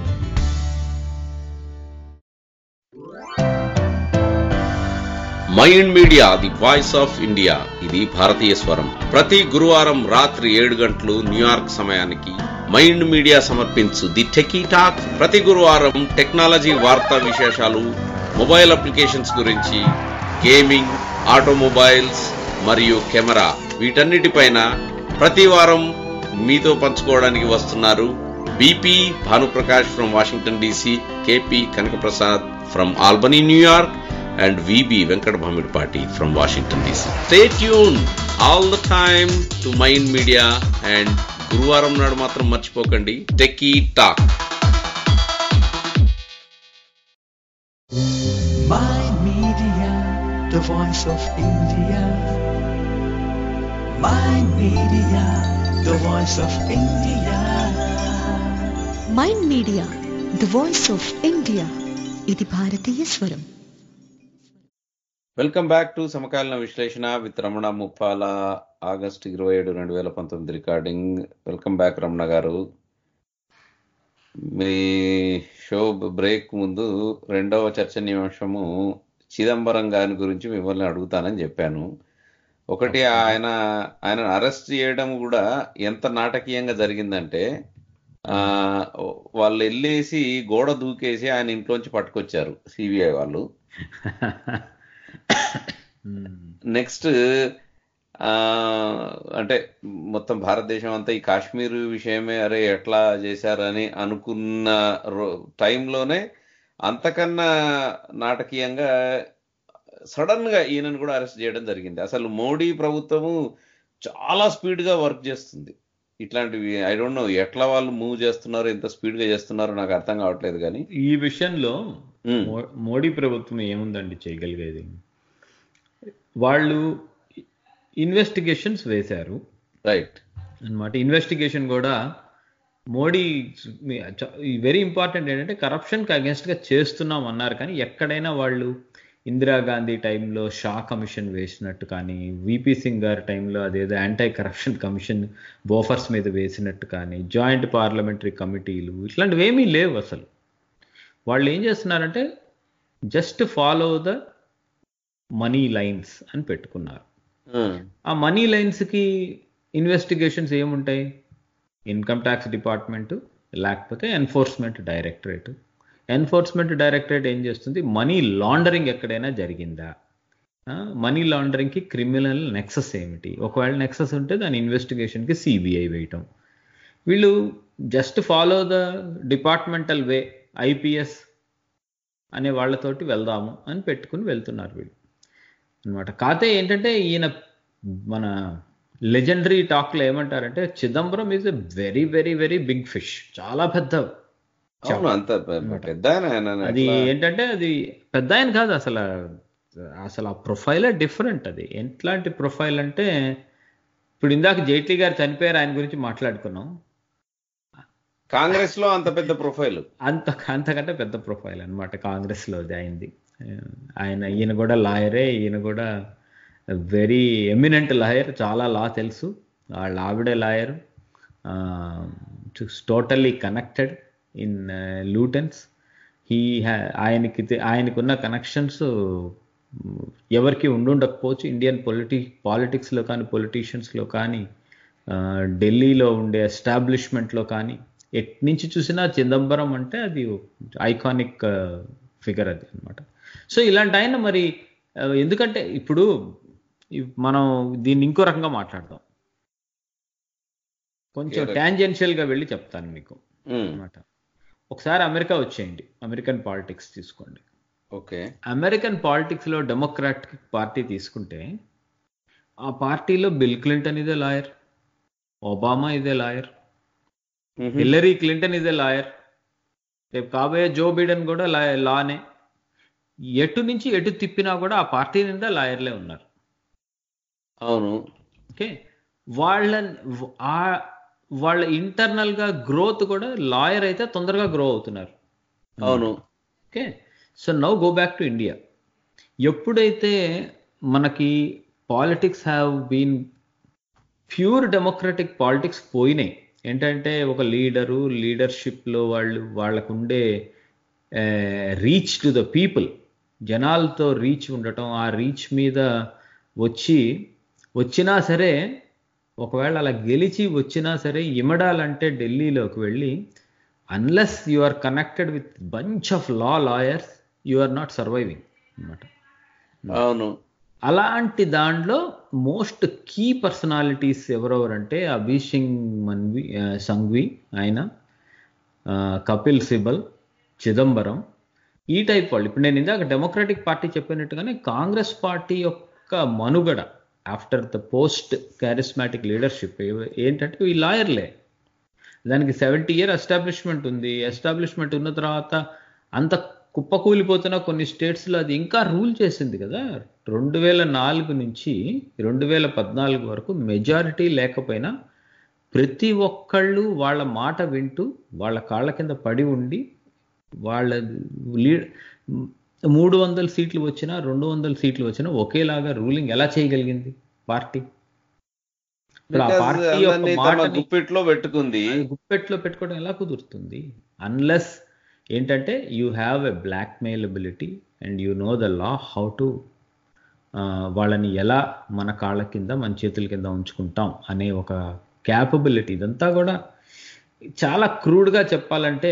mind media the voice of India ఇది భారతీయ స్వరం ప్రతి గురువారం రాత్రి ఏడు గంటలు న్యూయార్క్ సమయానికి మైండ్ మీడియా సమర్పించు ది టెకీ టాక్ ప్రతి గురువారం టెక్నాలజీ వార్తా విశేషాలు మొబైల్ అప్లికేషన్స్ గురించి గేమింగ్ ఆటోమొబైల్స్ మరియు కెమెరా వీటన్నిటిపైన ప్రతి వారం మీతో పంచుకోవడానికి వస్తున్నారు BP Bhanuprakash from Washington DC KP Kanakaprasad from Albany New York and VB Venkat Bhamidpati from Washington DC. Stay tuned all the time to Mind Media and గురువారం నాడు మాత్రం మర్చిపోకండి techie talk Mind Media, voice of India. My media, the voice of India. Mind media the voice of India ఇది భారతీయ స్వరం వెల్కమ్ బ్యాక్ టు సమకాలీన విశ్లేషణ విత్ రమణ ముప్పాల ఆగస్ట్ ఇరవై ఏడు రెండు వేల పంతొమ్మిది రికార్డింగ్ వెల్కమ్ బ్యాక్ రమణ గారు మీ షో బ్రేక్ ముందు రెండవ చర్చనీయాంశము చిదంబరం గారి గురించి మిమ్మల్ని అడుగుతానని చెప్పాను ఒకటి ఆయన ఆయన అరెస్ట్ చేయడం కూడా ఎంత నాటకీయంగా జరిగిందంటే ఆ వాళ్ళు వెళ్ళేసి గోడ దూకేసి ఆయన ఇంట్లోంచి పట్టుకొచ్చారు సిబిఐ వాళ్ళు నెక్స్ట్ ఆ, అంటే మొత్తం భారతదేశం అంతా ఈ కాశ్మీర్ విషయమే అరే ఎట్లా చేశారని అనుకున్న రో- టైంలోనే అంతకన్నా నాటకీయంగా సడన్ గా ఈయనను కూడా అరెస్ట్ చేయడం జరిగింది అసలు మోడీ ప్రభుత్వము చాలా స్పీడ్ గా వర్క్ చేస్తుంది ఇట్లాంటివి ఐ డోంట్ నో ఎట్లా వాళ్ళు మూవ్ చేస్తున్నారు ఎంత స్పీడ్ గా చేస్తున్నారో నాకు అర్థం కావట్లేదు కానీ ఈ విషయంలో ఉమ్, మో- మోడీ ప్రభుత్వం ఏముందండి చేయగలిగేది వాళ్ళు ఇన్వెస్టిగేషన్స్ వేశారు రైట్ అన్నమాట ఇన్వెస్టిగేషన్ కూడా మోడీ వెరీ ఇంపార్టెంట్ ఏంటంటే కరప్షన్కి అగేన్స్ట్గా చేస్తున్నాం అన్నారు కానీ ఎక్కడైనా వాళ్ళు ఇందిరాగాంధీ టైంలో షా కమిషన్ వేసినట్టు కానీ విపి సింగ్ గారి టైంలో అదేదో యాంటీ కరప్షన్ కమిషన్ బోఫర్స్ మీద వేసినట్టు కానీ జాయింట్ పార్లమెంటరీ కమిటీలు ఇట్లాంటివి ఏమీ లేవు అసలు వాళ్ళు ఏం చేస్తున్నారంటే just follow the money lines అని పెట్టుకున్నారు ఉమ్, ఆ మనీ లైన్స్కి ఇన్వెస్టిగేషన్స్ ఏముంటాయి ఇన్కమ్ ట్యాక్స్ డిపార్ట్మెంట్ లేకపోతే ఎన్ఫోర్స్మెంట్ డైరెక్టరేట్ ఎన్ఫోర్స్మెంట్ డైరెక్టరేట్ ఏం చేస్తుంది మనీ లాండరింగ్ ఎక్కడైనా జరిగిందా మనీ లాండరింగ్కి క్రిమినల్ నెక్సస్ ఏమిటి ఒకవేళ నెక్సస్ ఉంటే దాని ఇన్వెస్టిగేషన్కి సిబిఐ వేయటం వీళ్ళు just follow the departmental way IPS అనే వాళ్ళతోటి వెళ్దాము అని పెట్టుకుని వెళ్తున్నారు వీళ్ళు అనమాట కాతే ఏంటంటే ఈయన మన లెజెండరీ టాక్లో ఏమంటారంటే Chidambaram is a very very very big fish చాలా పెద్ద అవును అంత పె- పెద్ద ఆయన ఆయన అది ఎట్లా- ఏంటంటే అది పెద్ద ఆయన కాదు అసలు అసలు ఆ ప్రొఫైలే డిఫరెంట్ అది ఎట్లాంటి ప్రొఫైల్ అంటే ఇప్పుడు ఇందాక జైట్లీ గారు చనిపోయారు ఆయన గురించి మాట్లాడుకున్నాం కాంగ్రెస్ లో అంత పెద్ద ప్రొఫైల్ అంత అంతకంటే పెద్ద ప్రొఫైల్ అనమాట కాంగ్రెస్లో అది అయింది ఆయన ఈయన కూడా లాయరే ఈయన కూడా వెరీ ఎమినెంట్ లాయర్ చాలా లా తెలుసు వాళ్ళ ఆవిడే lawyer totally connected in Lutyens he ఆయనకి తె- ఆయనకున్న కనెక్షన్స్ ఎవరికి ఉండుండకపోవచ్చు ఇండియన్ పొలిటి పాలిటిక్స్లో కానీ పొలిటీషియన్స్లో కానీ ఆ, ఢిల్లీలో ఉండే ఎస్టాబ్లిష్మెంట్లో కానీ ఎట్ నుంచి చూసినా చిదంబరం అంటే అది ఐకానిక్ ఫిగర్ అది అనమాట సో ఇలాంటి ఆయన మరి ఆ, ఎందుకంటే ఇప్పుడు ఈ- మనం దీన్ని ఇంకో రకంగా మాట్లాడదాం కొంచెం ఏ రకం? tangential గా వెళ్ళి చెప్తాను మీకు ఉమ్, అనమాట ఒకసారి అమెరికా వచ్చేయండి అమెరికన్ పాలిటిక్స్ తీసుకోండి ఓకే అమెరికన్ పాలిటిక్స్లో డెమోక్రాటిక్ పార్టీ తీసుకుంటే ఆ పార్టీలో బిల్ క్లింటన్ ఇదే లాయర్ ఒబామా ఇదే లాయర్ మ్హూ. హిల్లరీ క్లింటన్ ఇదే లాయర్ రేపు కాబోయే జో బిడెన్ కూడా లా లానే ఎటు నుంచి ఎటు తిప్పినా కూడా ఆ పార్టీ నిండా లాయర్లే ఉన్నారు అవును ఓకే వాళ్ళ ఆ వాళ్ళ ఇంటర్నల్ గా గ్రోత్ కూడా లాయర్ అయితే తొందరగా గ్రో అవుతున్నారు అవును okay so now go back to India ఎప్పుడైతే మనకి politics have been pure democratic politics పోయినాయి ఏంటంటే ఒక లీడరు లీడర్షిప్లో వాళ్ళు వాళ్ళకు ఉండే రీచ్ టు ద పీపుల్ జనాలతో రీచ్ ఉండటం ఆ రీచ్ మీద వచ్చి వచ్చినా సరే ఒకవేళ అలా గెలిచి వచ్చినా సరే ఇమడాలంటే ఢిల్లీలోకి వెళ్ళి unless you are connected with bunch of law lawyers you are not surviving అనమాట అవును అలాంటి దాంట్లో మోస్ట్ కీ పర్సనాలిటీస్ ఎవరెవరంటే అభిషింగ్ మన్వి ఆ, సంఘ్వి ఆయన ఆ, కపిల్ సిబల్ చిదంబరం ఈ టైప్ వాళ్ళు ఇప్పుడు నేను ఇందాక డెమోక్రాటిక్ పార్టీ చెప్పినట్టుగానే కాంగ్రెస్ పార్టీ యొక్క మనుగడ after the post charismatic leadership ఏంటంటే ఈ లాయర్లే దానికి సెవెంటీ ఇయర్ ఎస్టాబ్లిష్మెంట్ ఉంది ఎస్టాబ్లిష్మెంట్ ఉన్న తర్వాత అంత కుప్పకూలిపోతున్న కొన్ని స్టేట్స్లో అది ఇంకా రూల్ చేసింది కదా రెండు వేల నాలుగు నుంచి రెండు వేల పద్నాలుగు వరకు మెజారిటీ లేకపోయినా ప్రతి ఒక్కళ్ళు వాళ్ళ మాట వింటూ వాళ్ళ కాళ్ళ కింద పడి ఉండి వాళ్ళ లీడ్ మూడు వందల సీట్లు వచ్చినా రెండు వందల సీట్లు వచ్చినా ఒకేలాగా రూలింగ్ ఎలా చేయగలిగింది పార్టీ ఇప్పుడు ఆ Because పార్టీ యొక్క అందరినీ తమ మాటని గుప్పిట్లో పెట్టుకుంది అది గుప్పెట్లో పెట్టుకోవడం ఎలా కుదురుతుంది అన్లెస్ ఏంటంటే you have a blackmailability and you know the law how to వాళ్ళని ఎలా మన కాళ్ళ కింద మన చేతుల కింద ఉంచుకుంటాం అనే ఒక క్యాపబిలిటీ ఇదంతా కూడా చాలా క్రూడ్గా చెప్పాలంటే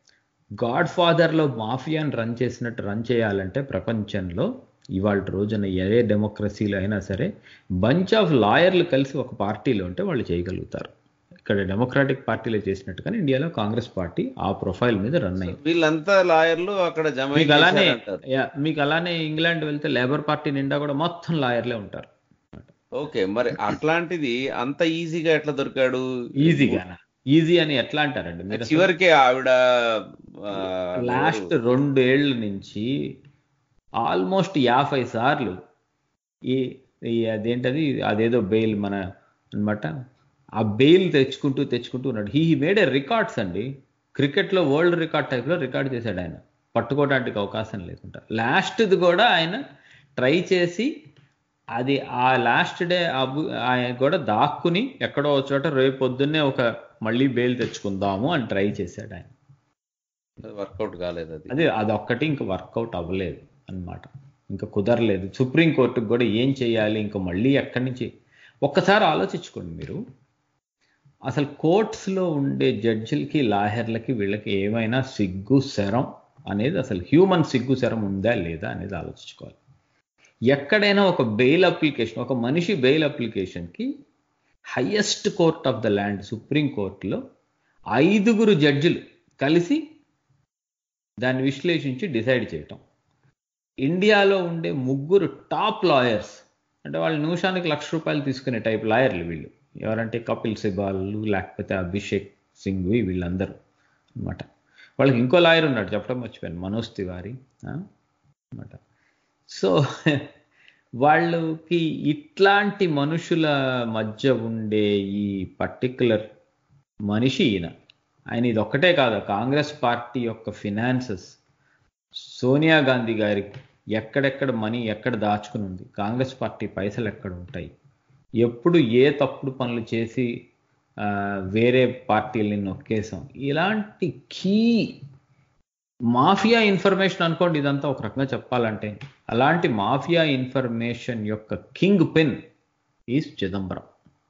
గాడ్ ఫాదర్లో మాఫియాని రన్ చేసినట్టు రన్ చేయాలంటే ప్రపంచంలో ఇవాళ రోజున ఏ డెమోక్రసీలో అయినా సరే బంచ్ ఆఫ్ లాయర్లు కలిసి ఒక పార్టీలో ఉంటే వాళ్ళు చేయగలుగుతారు ఇక్కడ డెమోక్రాటిక్ పార్టీలో చేసినట్టుగానే ఇండియాలో కాంగ్రెస్ పార్టీ ఆ ప్రొఫైల్ మీద రన్ అయింది వీళ్ళంతా లాయర్లు అక్కడ జమ మీకు అలానే చేశారంటారు. యా, మీకు అలానే ఇంగ్లాండ్ వెళ్తే లేబర్ పార్టీ నిండా కూడా మొత్తం లాయర్లే ఉంటారు ఓకే మరి అట్లాంటిది అంత ఈజీగా ఎట్లా దొరికాడు ఈజీగానా ఈజీ అని ఎట్లా అంటారండి మీరు అసలు? చివరికి ఆవిడ ఆ, లాస్ట్ రెండేళ్ల నుంచి ఆల్మోస్ట్ యాభై సార్లు ఈ ఈ అదేంటది అదేదో బెయిల్ మన అన్నమాట ఆ బెయిల్ తెచ్చుకుంటూ తెచ్చుకుంటూ ఉన్నాడు హీ మేడ్ ఏ రికార్డ్స్ అండి క్రికెట్లో వరల్డ్ రికార్డ్ టైప్లో రికార్డ్ చేశాడు ఆయన పట్టుకోవడానికి అవకాశం లేకుండా లాస్ట్ది కూడా ఆయన ట్రై చేసి అది ఆ లాస్ట్ డే అబు ఆయన కూడా దాక్కుని ఎక్కడో ఒక చోట రేపు పొద్దున్నే ఒక మళ్ళీ బెయిల్ తెచ్చుకుందాము అని ట్రై చేశాడు ఆయన వర్కౌట్ కాలేదు అది అదే అదొక్కటి ఇంకా వర్కౌట్ అవ్వలేదు అన్నమాట ఇంకా కుదరలేదు సుప్రీం కోర్టుకు కూడా ఏం చేయాలి ఇంకా మళ్ళీ ఎక్కడి నుంచి ఒక్కసారి ఆలోచించుకోండి మీరు అసలు కోర్ట్స్లో ఉండే జడ్జిలకి లాయర్లకి వీళ్ళకి ఏమైనా సిగ్గు శరం అనేది అసలు హ్యూమన్ సిగ్గు శరం ఉందా లేదా అనేది ఆలోచించుకోవాలి ఎక్కడైనా ఒక బెయిల్ అప్లికేషన్ ఒక మనిషి బెయిల్ అప్లికేషన్కి highest court of the land supreme కోర్టులో ఐదుగురు జడ్జిలు కలిసి దాన్ని విశ్లేషించి డిసైడ్ చేయటం ఇండియాలో ఉండే ముగ్గురు టాప్ లాయర్స్ అంటే వాళ్ళు నిమిషానికి లక్ష రూపాయలు తీసుకునే టైప్ లాయర్లు వీళ్ళు ఎవరంటే కపిల్ సిబాల్ లేకపోతే అభిషేక్ సింగ్ వీళ్ళందరూ అన్నమాట వాళ్ళకి ఇంకో లాయర్ ఉన్నాడు చెప్పడం మర్చిపోయాను మనోజ్ తివారీ అనమాట సో వాళ్ళకి ఇట్లాంటి మనుషుల మధ్య ఉండే ఈ పర్టికులర్ మనిషి ఈయన ఆయన ఇది ఒక్కటే కాదు కాంగ్రెస్ పార్టీ యొక్క ఫినాన్సెస్ సోనియా గాంధీ గారి ఎక్కడెక్కడ మనీ ఎక్కడ దాచుకుని ఉంది కాంగ్రెస్ పార్టీ పైసలు ఎక్కడ ఉంటాయి ఎప్పుడు ఏ తప్పుడు పనులు చేసి ఆ, వేరే పార్టీలని నొక్కేసాం ఇలాంటి కీ మాఫియా ఇన్ఫర్మేషన్ అనుకోండి ఇదంతా ఒక రకంగా చెప్పాలంటే అలాంటి మాఫియా ఇన్ఫర్మేషన్ యొక్క కింగ్ పిన్ ఈజ్ చిదంబరం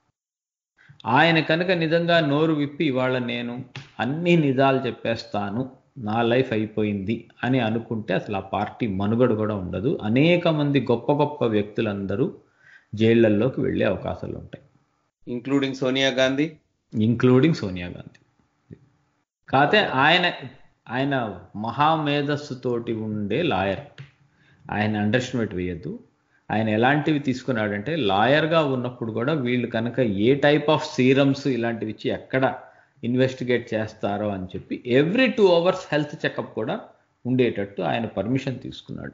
ఆయన కనుక నిజంగా నోరు విప్పి ఇవాళ నేను అన్ని నిజాలు చెప్పేస్తాను నా లైఫ్ అయిపోయింది అని అనుకుంటే అసలు ఆ పార్టీ మనుగడ కూడా ఉండదు అనేక మంది గొప్ప గొప్ప వ్యక్తులందరూ జైళ్లలోకి వెళ్ళే అవకాశాలు ఉంటాయి ఇంక్లూడింగ్ సోనియా గాంధీ ఇంక్లూడింగ్ సోనియా గాంధీ కాకపోతే ఆయన ఆయన మహామేధస్సుతోటి ఉండే లాయర్ ఆయన అండర్స్టిమేట్ వేయద్దు ఆయన ఎలాంటివి తీసుకున్నాడంటే లాయర్గా ఉన్నప్పుడు కూడా వీళ్ళు కనుక ఏ టైప్ ఆఫ్ సీరమ్స్ ఇలాంటివి ఇచ్చి ఎక్కడ ఇన్వెస్టిగేట్ చేస్తారో అని చెప్పి every two hours health checkup కూడా ఉండేటట్టు ఆయన పర్మిషన్ తీసుకున్నాడు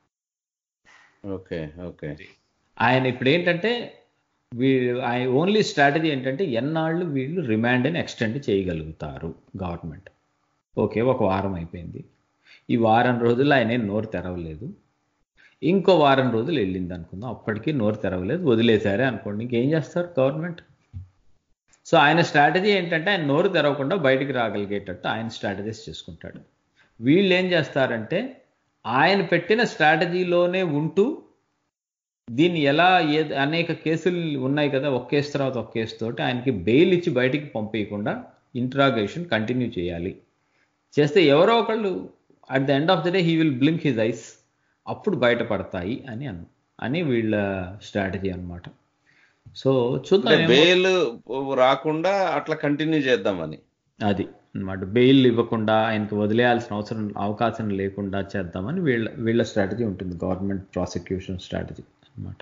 ఓకే ఓకే ఆయన ఇప్పుడు ఏంటంటే వీళ్ళు ఆయన ఓన్లీ స్ట్రాటజీ ఏంటంటే ఎన్నాళ్ళు వీళ్ళు రిమాండ్ని ఎక్స్టెండ్ చేయగలుగుతారు గవర్నమెంట్ ఓకే ఒక వారం అయిపోయింది ఈ వారం రోజులు ఆయన ఏం నోరు తెరవలేదు ఇంకో వారం రోజులు వెళ్ళింది అనుకుందాం అప్పటికి నోరు తెరవలేదు వదిలేశారే అనుకోండి ఇంకేం చేస్తారు గవర్నమెంట్ సో ఆయన స్ట్రాటజీ ఏంటంటే ఆయన నోరు తెరవకుండా బయటికి రాగలిగేటట్టు ఆయన స్ట్రాటజీస్ చేసుకుంటాడు వీళ్ళు ఏం చేస్తారంటే ఆయన పెట్టిన స్ట్రాటజీలోనే ఉంటూ దీన్ని ఎలా ఏ అనేక కేసులు ఉన్నాయి కదా ఒక కేసు తర్వాత ఒక కేసు తోటి ఆయనకి బెయిల్ ఇచ్చి బయటికి పంపించకుండా ఇంట్రాగేషన్ కంటిన్యూ చేయాలి చేస్తే ఎవరో ఒకళ్ళు at the end of the day he will blink his eyes అప్పుడు బయటపడతాయి అని అన్న అని వీళ్ళ స్ట్రాటజీ అన్నమాట సో చూద్దాం ఏమో- బెయిల్ రాకుండా అట్లా కంటిన్యూ చేద్దామని అది అన్నమాట బెయిల్ ఇవ్వకుండా ఆయనకి వదిలేయాల్సిన అవసరం అవకాశం లేకుండా చేద్దామని వీళ్ళ వీళ్ళ స్ట్రాటజీ ఉంటుంది గవర్నమెంట్ ప్రాసిక్యూషన్ స్ట్రాటజీ అన్నమాట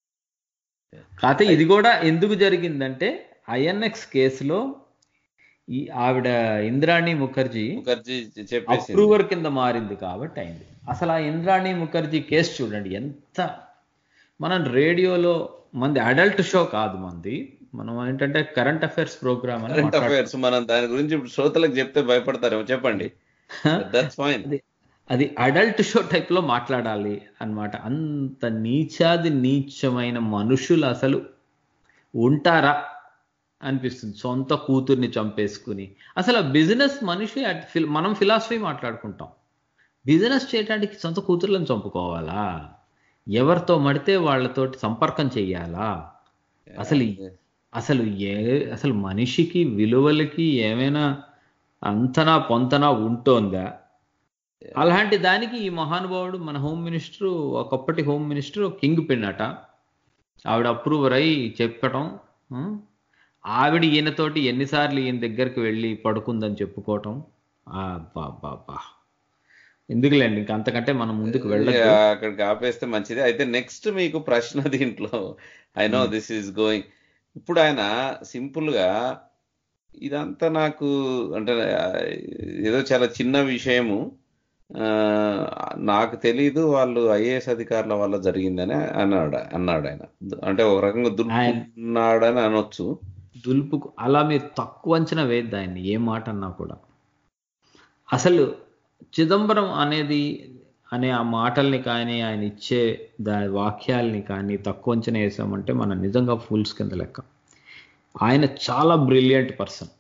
కాకపోతే ఇది కూడా ఎందుకు జరిగిందంటే ఐఎన్ఎక్స్ కేసులో ఈ ఆవిడ ఇంద్రాణి ముఖర్జీ ముఖర్జీ చెప్పేసి అప్రూవర్ కింద మారింది కాబట్టి అయింది అసలు ఆ ఇంద్రాణి ముఖర్జీ కేసు చూడండి ఎంత మనం రేడియోలో మంది అడల్ట్ షో కాదు మంది మనం ఏంటంటే కరెంట్ అఫైర్స్ ప్రోగ్రామ్ అని కరెంట్ మాట్లాడుకుంటాం. అఫైర్స్ మనం దాని గురించి ఇప్పుడు శ్రోతలకు చెప్తే భయపడతారేమో చెప్పండి దట్స్ ఫైన్ అది అది అడల్ట్ షో టైప్ లో మాట్లాడాలి అన్నమాట అంత నీచాది నీచమైన మనుషులు అసలు ఉంటారా అనిపిస్తుంది సొంత కూతుర్ని చంపేసుకుని అసలు బిజినెస్ మనిషి అట్ ఫిల్- మనం ఫిలాసఫీ మాట్లాడుకుంటాం బిజినెస్ చేయడానికి సొంత కూతుర్లను చంపుకోవాలా ఎవరితో మడితే వాళ్ళతోటి సంపర్కం చెయ్యాలా అసలు అసలు ఏ అసలు మనిషికి విలువలకి ఏమైనా అంతనా పొంతనా ఉంటోందా అలాంటి దానికి ఈ మహానుభావుడు మన హోమ్ మినిస్టర్ ఒకప్పటి హోమ్ మినిస్టర్ కింగ్ పిన్నట ఆవిడ అప్రూవర్ అయి చెప్పటం ఆ? ఆవిడ ఈయనతోటి ఎన్నిసార్లు ఈయన దగ్గరికి వెళ్ళి పడుకుందని చెప్పుకోవటం ఆ బా బా బా ఎందుకులేండి ఇంక అంతకంటే మనం ముందుకు వెళ్ళదు అక్కడికి ఆపేస్తే మంచిది అయితే నెక్స్ట్ మీకు ప్రశ్న దీంట్లో I know this is going ఇప్పుడు ఆయన సింపుల్ గా ఇదంతా నాకు అంటే ఆ, ఏదో చాలా చిన్న విషయము ఆ, నాకు తెలీదు వాళ్ళు ఐఏఎస్ అధికారుల వల్ల జరిగిందని అన్నాడు అన్నాడు ఆయన అంటే ఒక రకంగా దుర్నాడని అనొచ్చు దులుపుకు అలా మీరు తక్కువ అంచనా వేయద్దు ఆయన్ని ఏ మాట అన్నా కూడా అసలు చిదంబరం అనేది అనే ఆ మాటల్ని కానీ ఆయన ఇచ్చే దా వాక్యాల్ని కానీ తక్కువ అంచనా వేసామంటే మనం నిజంగా ఫూల్స్ కింద లెక్క ఆయన చాలా బ్రిలియంట్ పర్సన్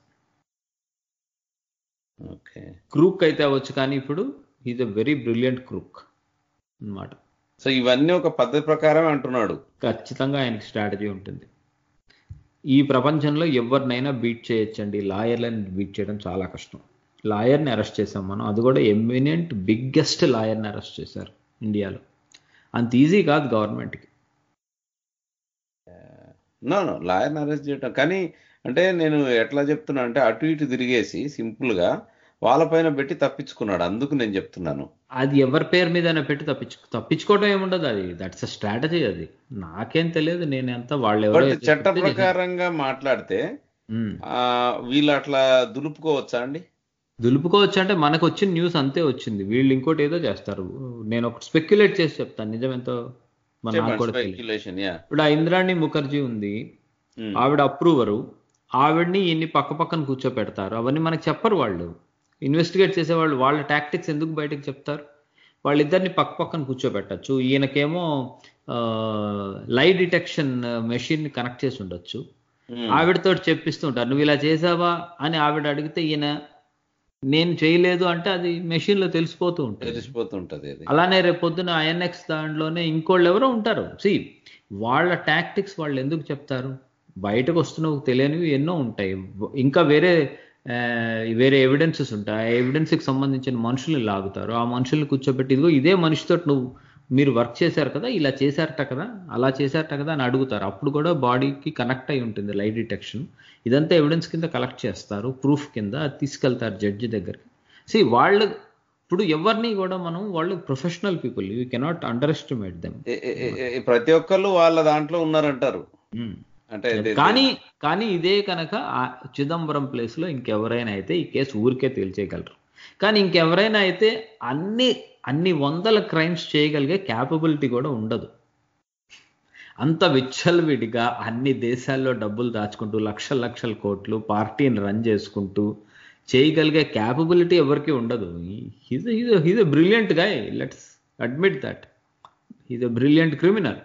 ఓకే క్రూక్ అయితే అవ్వచ్చు కానీ ఇప్పుడు is a very brilliant crook అన్నమాట సో ఇవన్నీ ఒక పద్ధతి ప్రకారం అంటున్నాడు ఖచ్చితంగా ఆయనకి స్ట్రాటజీ ఉంటుంది ఈ ప్రపంచంలో ఎవరినైనా బీట్ చేయొచ్చండి లాయర్లని బీట్ చేయడం చాలా కష్టం లాయర్ని అరెస్ట్ చేసాం మనం అది కూడా ఎమినెంట్ బిగ్గెస్ట్ లాయర్ని అరెస్ట్ చేశారు ఇండియాలో అంత ఈజీ కాదు గవర్నమెంట్కి నో నో లాయర్ని అరెస్ట్ చేయటం కానీ అంటే నేను ఎట్లా చెప్తున్నా అంటే అటు ఇటు తిరిగేసి సింపుల్ గా వాళ్ళపైన పెట్టి తప్పించుకున్నాడు అందుకు నేను చెప్తున్నాను అది ఎవరి పేరు మీద పెట్టి తప్పించు తప్పించుకోవడం ఏముండదు అది దట్స్ అ స్ట్రాటజీ అది నాకేం తెలియదు నేను ఎంత వాళ్ళు ఎవరో బట్ చట్ట ప్రకారంగా మాట్లాడితే ఉమ్. ఆ, వీళ్ళు అట్లా దులుపుకోవచ్చా అండి దులుపుకోవచ్చు అంటే మనకు వచ్చిన న్యూస్ అంతే వచ్చింది వీళ్ళు ఇంకోటి ఏదో చేస్తారు నేను ఒకటి స్పెక్యులేట్ చేసి చెప్తాను నిజం ఎంతో మన నాకు కూడా తెలియదు స్పెక్యులేషన్ యా ఇప్పుడు ఆ ఇంద్రాణి ముఖర్జీ ఉంది ఆవిడ అప్రూవరు ఆవిడ్ని ఇన్ని పక్క పక్కన కూర్చోపెడతారు అవన్నీ మనకు చెప్పరు వాళ్ళు ఇన్వెస్టిగేట్ చేసేవాళ్ళు వాళ్ళ టాక్టిక్స్ ఎందుకు బయటకు చెప్తారు వాళ్ళిద్దరిని పక్క పక్కన కూర్చోబెట్టచ్చు ఈయనకేమో లై డిటెక్షన్ మెషిన్ కనెక్ట్ చేసి ఉండొచ్చు ఆవిడతో చెప్పిస్తూ ఉంటారు నువ్వు ఇలా చేసావా అని ఆవిడ అడిగితే ఈయన నేను చేయలేదు అంటే అది మెషిన్ లో తెలిసిపోతూ ఉంటుంది తెలిసిపోతుంటది అది అలానే రేపు పొద్దున ఐఎన్ఎక్స్ దాంట్లోనే ఇంకోళ్ళు ఎవరో ఉంటారు సి వాళ్ళ టాక్టిక్స్ వాళ్ళు ఎందుకు చెప్తారు బయటకు వస్తున్న తెలియనివి ఎన్నో ఉంటాయి ఇంకా వేరే ఆ, వేరే ఎవిడెన్సెస్ ఉంటాయి ఆ ఎవిడెన్స్కి సంబంధించిన మనుషుల్ని లాగుతారు ఆ మనుషుల్ని కూర్చోబెట్టి ఇదిగో ఇదే మనిషితో నువ్వు మీరు వర్క్ చేశారు కదా ఇలా చేశారట కదా అలా చేశారట కదా అని అడుగుతారు అప్పుడు కూడా బాడీకి కనెక్ట్ అయి ఉంటుంది లైట్ డిటెక్షన్ ఇదంతా ఎవిడెన్స్ కింద కలెక్ట్ చేస్తారు ప్రూఫ్ కింద అది తీసుకెళ్తారు జడ్జి దగ్గరికి సి వాళ్ళు ఇప్పుడు ఎవరిని కూడా మనం వాళ్ళు professional people you cannot underestimate them ఏ- ఏ- ఏ- ఏ- ప్రతి ఒక్కళ్ళు వాళ్ళ దాంట్లో ఉన్నారంటారు అంటే ఇది- కానీ కానీ ఇదే కనుక ఆ చిదంబరం ప్లేస్ లో ఇంకెవరైనా అయితే ఈ కేసు ఊరికే తేల్చేయగలరు కానీ ఇంకెవరైనా అయితే అన్ని అన్ని వందల క్రైమ్స్ చేయగలిగే క్యాపబిలిటీ కూడా ఉండదు అంత విచ్చలవిడిగా అన్ని దేశాల్లో డబ్బులు దాచుకుంటూ లక్షల లక్షల కోట్లు పార్టీని రన్ చేసుకుంటూ చేయగలిగే క్యాపబిలిటీ ఎవరికి ఉండదు he's he's a brilliant guy let's admit that he's a brilliant criminal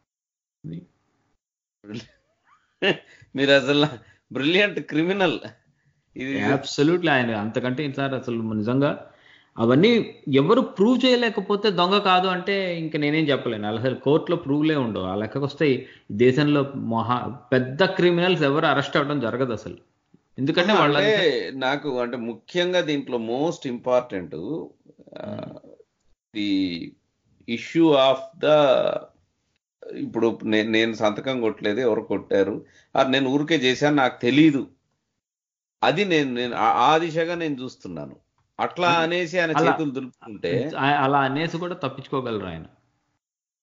మీరు అసలు బ్రిలియంట్ క్రిమినల్ ఇది అబ్సల్యూట్లీ ఆయన అంతకంటే సార్ అసలు నిజంగా అవన్నీ ఎవరు ప్రూవ్ చేయలేకపోతే దొంగ కాదు అంటే ఇంకా నేనేం చెప్పలేను అసలు కోర్టులో ప్రూవ్లే ఉండవు ఆ లెక్కకు వస్తే ఈ దేశంలో మహా పెద్ద క్రిమినల్స్ ఎవరు అరెస్ట్ అవ్వడం జరగదు అసలు ఎందుకంటే వాళ్ళ అంటే నాకు అంటే ముఖ్యంగా దీంట్లో most important the issue of the ఇప్పుడు నే- నేను సంతకం కొట్టలేదు ఎవరు కొట్టారు అది నేను ఊరికే చేశాను నాకు తెలీదు అది నేను నేను ఆ- ఆ దిశగా నేను చూస్తున్నాను అట్లా అనేసి ఆయన అలా- చేతులు దులుపుకుంటే ఆ- అలా అనేసి కూడా తప్పించుకోగలరు ఆయన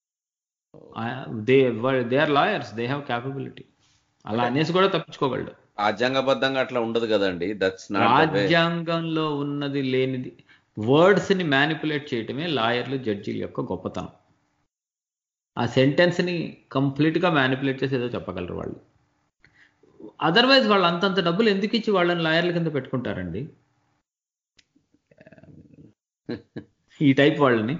they they are lawyers they have capability అలా అనేసి కూడా తప్పించుకోగలడు రాజ్యాంగబద్ధంగా అట్లా ఉండదు కదండి దట్స్ నాట్ రాజ్యాంగంలో ఉన్నది లేనిది వర్డ్స్ ని మ్యానిపులేట్ చేయటమే లాయర్లు జడ్జీల యొక్క గొప్పతనం ఆ సెంటెన్స్ ని కంప్లీట్ గా మ్యానిపులేట్ చేసి ఏదో చెప్పగలరు వాళ్ళు అదర్వైజ్ వాళ్ళు అంతంత డబ్బులు ఎందుకు ఇచ్చి వాళ్ళని లాయర్ల కింద పెట్టుకుంటారండి ఈ టైప్ వాళ్ళని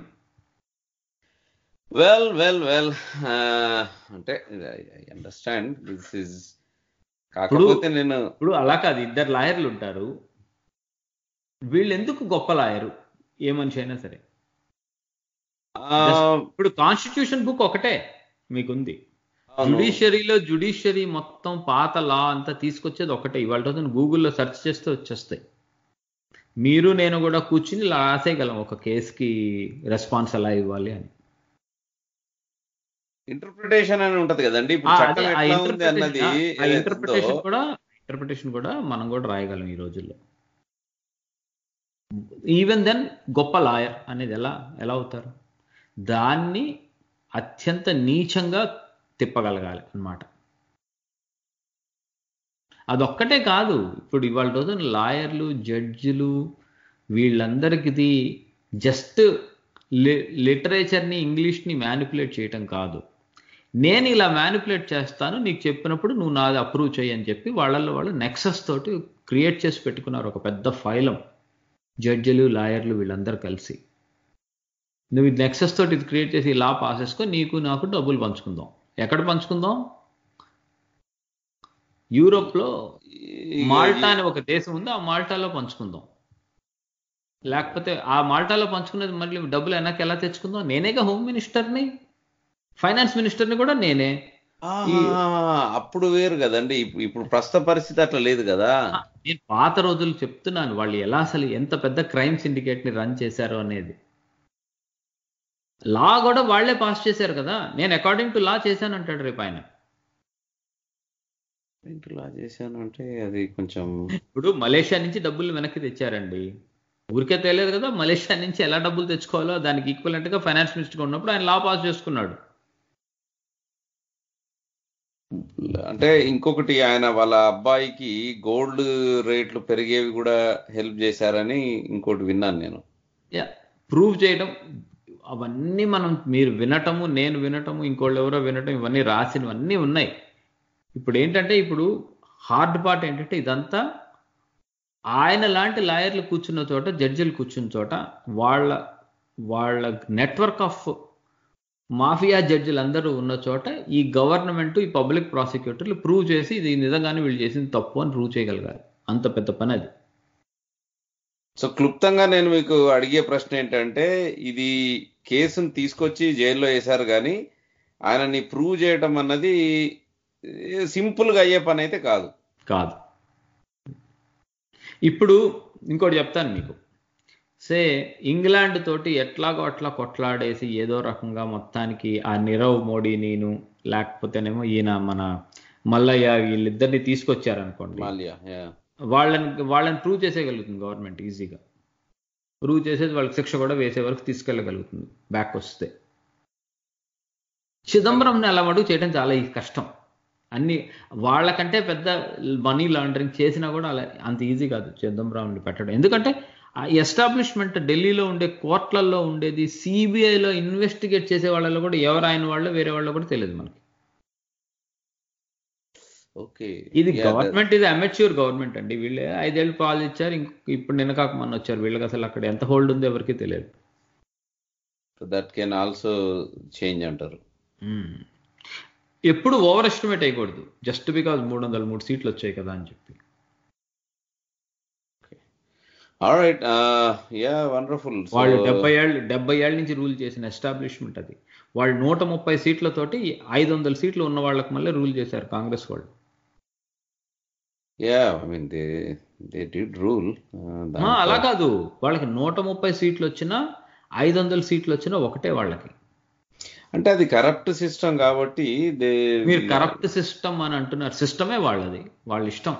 వెల్ వెల్ వెల్ అంటే ఐ అండర్స్టాండ్ దిస్ ఇస్ కాకపోతే నేను ఇప్పుడు అలా కాదు ఇద్దరు లాయర్లు ఉంటారు వీళ్ళు ఎందుకు గొప్ప లాయరు ఏ మనిషి అయినా సరే ఆ, ఇప్పుడు కాన్స్టిట్యూషన్ బుక్ ఒకటే మీకుంది అవును. జుడిషియరీలో జుడిషియరీ మొత్తం పాత లా అంతా తీసుకొచ్చేది ఒకటే ఇవాళ రోజున గూగుల్లో సెర్చ్ చేస్తే వచ్చేస్తాయి మీరు నేను కూడా కూర్చుని ఇలా రాసేయగలం ఒక కేసుకి రెస్పాన్స్ ఎలా ఇవ్వాలి అని ఇంటర్ప్రిటేషన్ అని ఉంటది కదండి ఇప్పుడు ఆ, చట్టం అదే, ఆ ఎట్లా ఉంది అన్నది interpretation- ఆ ఏదైతే ఇంటర్ప్రిటేషన్ ఉందో, కూడా ఇంటర్ప్రిటేషన్ కూడా మనం కూడా రాయగలం ఈ రోజుల్లో ఈవెన్ దెన్ గొప్ప లాయర్ అనేది ఎలా ఎలా అవుతారు దాన్ని అత్యంత నీచంగా తిప్పగలగాలి అన్నమాట అదొక్కటే కాదు ఇప్పుడు ఇవాళ రోజున లాయర్లు జడ్జిలు వీళ్ళందరికీ జస్ట్ లిటరేచర్ని ఇంగ్లీష్ని మ్యానిపులేట్ చేయటం కాదు నేను ఇలా మ్యానిపులేట్ చేస్తాను నీకు చెప్పినప్పుడు నువ్వు నాది అప్రూవ్ చేయి అని చెప్పి వాళ్ళల్లో వాళ్ళు నెక్సస్ తోటి క్రియేట్ చేసి పెట్టుకున్నారు ఒక పెద్ద ఫైలం జడ్జిలు లాయర్లు వీళ్ళందరూ కలిసి నువ్వు ఇది నెక్సస్ తోటి ఇది క్రియేట్ చేసి లా పాస్ చేసుకో నీకు నాకు డబ్బులు పంచుకుందాం ఎక్కడ పంచుకుందాం యూరోప్లో ఈ- మాల్టా అని ఒక దేశం ఉంది ఆ మాల్టాలో పంచుకుందాం లేకపోతే ఆ మాల్టాలో పంచుకునేది మళ్ళీ డబ్బులు వెనక్కి ఎలా తెచ్చుకుందాం నేనేగా హోమ్ మినిస్టర్ని ఫైనాన్స్ మినిస్టర్ని కూడా నేనే ఆ, అప్పుడు వేరు కదండి ఇప్పు- ఇప్పుడు ప్రస్తుత పరిస్థితి అట్లా లేదు కదా నేను పాత రోజులు చెప్తున్నాను వాళ్ళు ఎలా అసలు ఎంత పెద్ద క్రైమ్ సిండికేట్ ని రన్ చేశారు అనేది లా కూడా వాళ్ళే పాస్ చేశారు కదా నేను అకార్డింగ్ టు లా చేశాను అంటాడు రేపు ఆయన ఇలా చేశాను అంటే అది కొంచెం ఇప్పుడు మలేషియా నుంచి డబ్బులు వెనక్కి తెచ్చారండి ఊరికే తెలియదు కదా మలేషియా నుంచి ఎలా డబ్బులు తెచ్చుకోవాలో దానికి ఈక్వలెంట్ గా ఫైనాన్స్ మినిస్టర్ ఉన్నప్పుడు ఆయన లా పాస్ చేసుకున్నాడు అంటే ఇంకొకటి ఆయన వాళ్ళ అబ్బాయికి గోల్డ్ రేట్లు పెరిగేవి కూడా హెల్ప్ చేశారని ఇంకోటి విన్నాను నేను ప్రూవ్ చేయడం అవన్నీ మనం మీరు వినటము నేను వినటము ఇంకోళ్ళు ఎవరో వినటం ఇవన్నీ రాసినవన్నీ ఉన్నాయి ఇప్పుడు ఏంటంటే ఇప్పుడు హార్డ్ పార్ట్ ఏంటంటే ఇదంతా ఆయన లాంటి లాయర్లు కూర్చున్న చోట జడ్జిలు కూర్చున్న చోట వాళ్ళ వాళ్ళ నెట్వర్క్ ఆఫ్ మాఫియా జడ్జిలు అందరూ ఉన్న చోట ఈ గవర్నమెంట్ ఈ పబ్లిక్ ప్రాసిక్యూటర్లు ప్రూవ్ చేసి ఇది నిజంగానే వీళ్ళు చేసింది తప్పు అని ప్రూవ్ చేయగలగాలి అంత పెద్ద పని అది సో క్లుప్తంగా నేను మీకు అడిగే ప్రశ్న ఏంటంటే ఇది కేసును తీసుకొచ్చి జైల్లో వేశారు కానీ ఆయనని ప్రూవ్ చేయడం అన్నది సింపుల్ గా అయ్యే పని అయితే కాదు కాదు ఇప్పుడు ఇంకోటి చెప్తాను మీకు సే ఇంగ్లాండ్ తోటి ఎట్లాగో అట్లా కొట్లాడేసి ఏదో రకంగా మొత్తానికి ఆ నిరవ్ మోడీ నేను లేకపోతేనేమో ఈయన మన మల్లయ్య వీళ్ళిద్దరిని తీసుకొచ్చారనుకోండి మాల్యా yeah. వాళ్ళని వాళ్ళని ప్రూవ్ చేసేయగలుగుతుంది గవర్నమెంట్ ఈజీగా ప్రూవ్ చేసేది వాళ్ళకి శిక్ష కూడా వేసే వరకు తీసుకెళ్ళగలుగుతుంది బ్యాక్ వస్తే చిదంబరంని అలా మడుగు చేయడం చాలా ఈ కష్టం అన్ని వాళ్ళకంటే పెద్ద మనీ లాండరింగ్ చేసినా కూడా అలా అంత ఈజీ కాదు చిదంబరంని పెట్టడం ఎందుకంటే ఆ ఎస్టాబ్లిష్మెంట్ ఢిల్లీలో ఉండే కోర్టులలో ఉండేది సిబిఐలో ఇన్వెస్టిగేట్ చేసే వాళ్ళలో కూడా ఎవరు ఆయన వాళ్ళు వేరే వాళ్ళు కూడా తెలియదు మనకి ఓకే ఇది Yeah, గవర్నమెంట్ ఇది అమెచ్యూర్ గవర్నమెంట్ అండి వీళ్ళే ఐదేళ్ళు పాలు ఇచ్చారు ఇంక ఇప్పుడు నిన్న కాక మొన్న వచ్చారు వీళ్ళకి అసలు అక్కడ ఎంత హోల్డ్ ఉందో ఎవరికి తెలియదు దట్ కెన్ ఆల్సో చేంజ్ అంటారు ఎప్పుడు ఓవర్ ఎస్టిమేట్ అయ్యకూడదు జస్ట్ బికాజ్ మూడు వందల మూడు సీట్లు వచ్చాయి కదా అని చెప్పి రైట్ యా వండర్ఫుల్ వాళ్ళు డెబ్బై ఏళ్ళు డెబ్బై ఏళ్ళ నుంచి రూల్ చేసిన ఎస్టాబ్లిష్మెంట్ అది వాళ్ళు నూట ముప్పై సీట్లతోటి ఐదు వందల సీట్లు ఉన్న వాళ్ళకి మళ్ళీ రూల్ చేశారు కాంగ్రెస్ వాళ్ళు yeah I mean they they did rule ఆ, అలా కాదు వాళ్ళకి నూట ముప్పై సీట్లు వచ్చినా ఐదు వందల సీట్లు వచ్చినా ఒకటే వాళ్ళకి అంటే అది కరప్ట్ సిస్టమ్ కాబట్టి దే మీరు కరప్ట్ సిస్టమ్ అని అంటున్నారు సిస్టమే వాళ్ళది వాళ్ళ ఇష్టం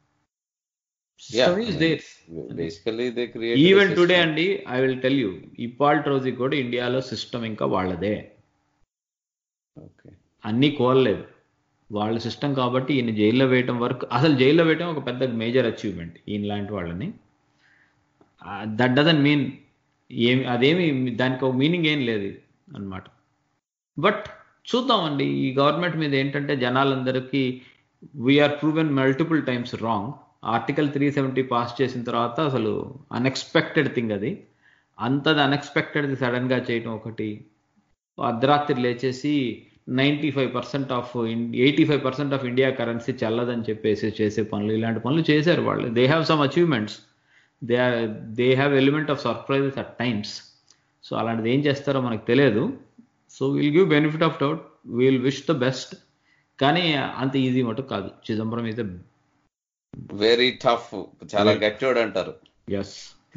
basically they create even today అండి ఐ విల్ టెల్ యూ ఇపాల్ రోజు కూడా ఇండియాలో సిస్టమ్ ఇంకా వాళ్ళదే ఓకే అన్నీ కోరలేదు వాళ్ళ సిస్టమ్ కాబట్టి ఈయన జైల్లో వేయటం వరకు అసలు జైల్లో వేయటం ఒక పెద్ద మేజర్ అచీవ్మెంట్ ఈయన లాంటి వాళ్ళని దట్ డజన్ మీన్ ఏమి అదేమి దానికి ఒక మీనింగ్ ఏం లేదు అన్నమాట బట్ చూద్దామండి ఈ గవర్నమెంట్ మీద ఏంటంటే జనాలందరికీ we are proven multiple times wrong article three seventy pass చేసిన తర్వాత అసలు అన్ఎక్స్పెక్టెడ్ థింగ్ అది అంతది అన్ఎక్స్పెక్టెడ్ సడన్గా చేయటం ఒకటి అర్ధరాత్రి లేచేసి ninety five percent of eighty five percent of India currency చల్లదని చెప్పేసి చేసే పనులు ఇలాంటి పనులు చేశారు వాళ్ళు they have some achievements they they have element of surprises at times so అలాంటిది ఏం చేస్తారో మనకు తెలియదు so will give benefit of doubt will wish the best కానీ అంత ఈజీ మటుకు కాదు చిదంబరం అయితే వెరీ టఫ్ చాలా గట్టోడు అంటారు ఎస్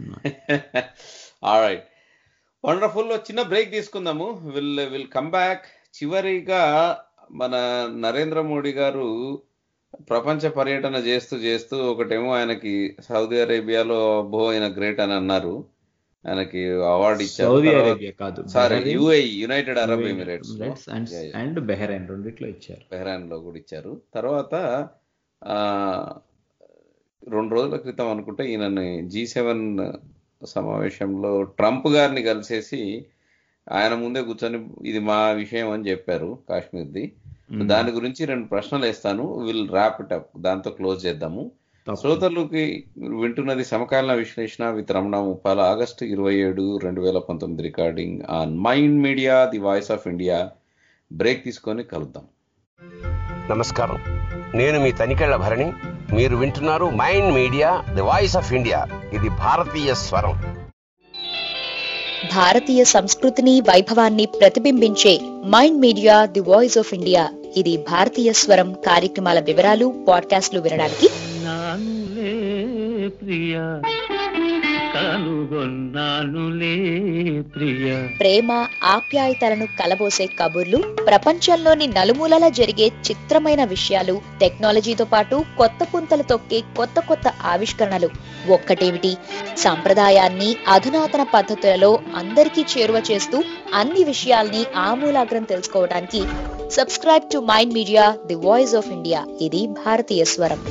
రైట్ వండర్ఫుల్ చిన్న బ్రేక్ తీసుకుందాము విల్ విల్ కమ్ బ్యాక్ చివరిగా మన నరేంద్ర మోడీ గారు ప్రపంచ పర్యటన చేస్తూ చేస్తూ ఒకటేమో ఆయనకి సౌదీ అరేబియాలో అబ్బో ఆయన గ్రేట్ అని అన్నారు ఆయనకి అవార్డు ఇచ్చారు సౌదీ అరేబియా కాదు sorry Bahrain, UA United Arab Emirates Emirates and and Bahrain రెండిట్లో ఇచ్చారు బెహ్రాన్ లో కూడా ఇచ్చారు తర్వాత ఆ రెండు రోజుల క్రితం అనుకుంటే ఈయనని జీ సెవెన్ సమావేశంలో ట్రంప్ గారిని కలిసేసి ఆయన ముందే కూర్చొని ఇది మా విషయం అని చెప్పారు కాశ్మీర్ది దాని గురించి రెండు ప్రశ్నలు వేస్తాను విల్ ర్యాప్ ఇట్ అప్ దాంతో క్లోజ్ చేద్దాము శ్రోతలకు వింటున్నది సమకాలీన విశ్లేషణ విత్ రమణ ముప్పాల ఆగస్టు ఇరవై ఏడు రెండు వేల పంతొమ్మిది recording on Mind media the voice of India break తీసుకొని కలుద్దాం నమస్కారం నేను మీ తనికెళ్ల భరణి మీరు వింటున్నారు Mind media the voice of India ఇది భారతీయ స్వరం భారతీయ సంస్కృతిని వైభవాన్ని ప్రతిబింబించే Mind media the voice of India ఇది భారతీయ స్వరం కార్యక్రమాల వివరాలు పాడ్కాస్ట్లు వినడానికి నానులే ప్రియ కనుగొన్నానులే ప్రియ ప్రేమ ఆప్యాయతలను కలబోసే కబుర్లు ప్రపంచంలోని నలుమూలల జరిగే చిత్రమైన విషయాలు టెక్నాలజీతో పాటు కొత్త పుంతలు తొక్కే కొత్త కొత్త ఆవిష్కరణలు ఒక్కటేమిటి సంప్రదాయాన్ని అధునాతన పద్ధతులలో అందరికీ చేరువ చేస్తూ అన్ని విషయాల్ని ఆమూలాగ్రం తెలుసుకోవడానికి subscribe to mind media the voice of India ఇది భారతీయ స్వరం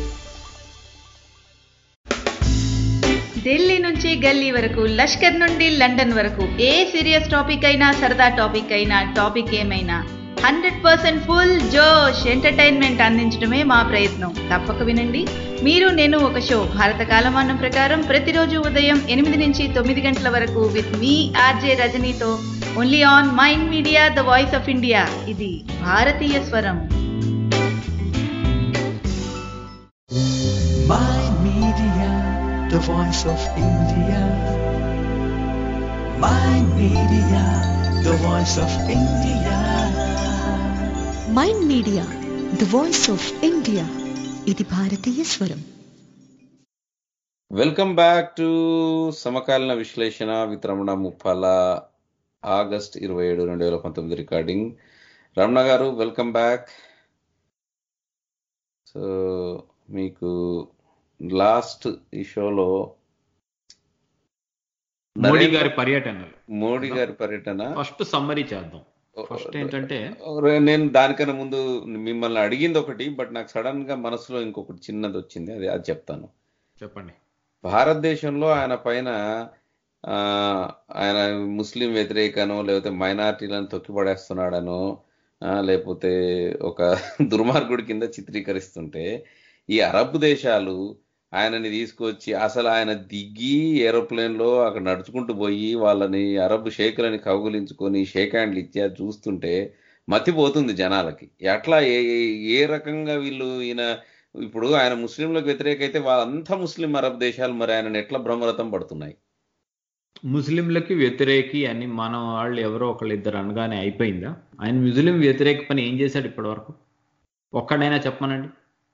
ఢిల్లీ నుంచి గల్లీ వరకు లష్కర్ నుండి లండన్ వరకు ఏ సీరియస్ టాపిక్ అయినా సరదా టాపిక్ అయినా టాపిక్ ఏమైనా హండ్రెడ్ పర్సెంట్ ఫుల్ జోష్ ఎంటర్టైన్మెంట్ అందించడమే మా ప్రయత్నం తప్పక వినండి మీరు నేను ఒక షో భారత కాలమానం ప్రకారం ప్రతిరోజు ఉదయం ఎనిమిది నుంచి తొమ్మిది గంటల వరకు విత్ మీ ఆర్జే రజనీతో only on Mind media the voice of India ఇది భారతీయ స్వరం Mind Media, the voice of India. Mind Media, the voice of India. Mind media the voice of India ఇది భారతీయ స్వరం వెల్కమ్ బ్యాక్ టు సమకాలీన విశ్లేషణ విత్ రమణ ముప్పాల ఆగస్ట్ ఇరవై ఏడు రెండు వేల పంతొమ్మిది రికార్డింగ్ రమణ గారు వెల్కమ్ బ్యాక్ సో మీకు లాస్ట్ ఈ షోలో మోడీ నరేంద్ర- గారి పర్యటనలు మోడీ గారి పర్యటన ఫస్ట్ సమ్మరీ చేద్దాం ఫస్ట్ ఏంటంటే రే- నేను దానికన్నా ముందు మిమ్మల్ని అడిగింది ఒకటి బట్ నాకు సడన్ గా మనసులో ఇంకొకటి చిన్నది వచ్చింది అది అది చెప్తాను చెప్పండి భారతదేశంలో ఆయన పైన ఆ, ఆయన ముస్లిం వ్యతిరేకనో లేకపోతే మైనారిటీలను తొక్కిపడేస్తున్నాడనో ఆ, లేకపోతే ఒక దుర్మార్గుడి కింద చిత్రీకరిస్తుంటే ఈ అరబ్ దేశాలు ఆయనని తీసుకొచ్చి అసలు ఆయన దిగి ఏరోప్లేన్ లో అక్కడ నడుచుకుంటూ పోయి వాళ్ళని అరబ్ షేకులని కౌగులించుకొని షేక్ హ్యాండ్లు ఇచ్చి అది చూస్తుంటే మతిపోతుంది జనాలకి ఎట్లా ఏ ఏ- ఏ రకంగా వీళ్ళు ఈయన ఇప్పుడు ఆయన ముస్లింలకు వ్యతిరేక అయితే వాళ్ళంతా ముస్లిం అరబ్ దేశాలు మరి ఆయన ఎట్లా బ్రహ్మరథం పడుతున్నాయి ముస్లింలకి వ్యతిరేకి అని మన వాళ్ళు ఎవరో ఒకళ్ళు ఇద్దరు అనగానే అయిపోయిందా ఆయన ముస్లిం వ్యతిరేక పని ఏం చేశాడు ఇప్పటి వరకు ఒక్కడైనా చెప్పమనండి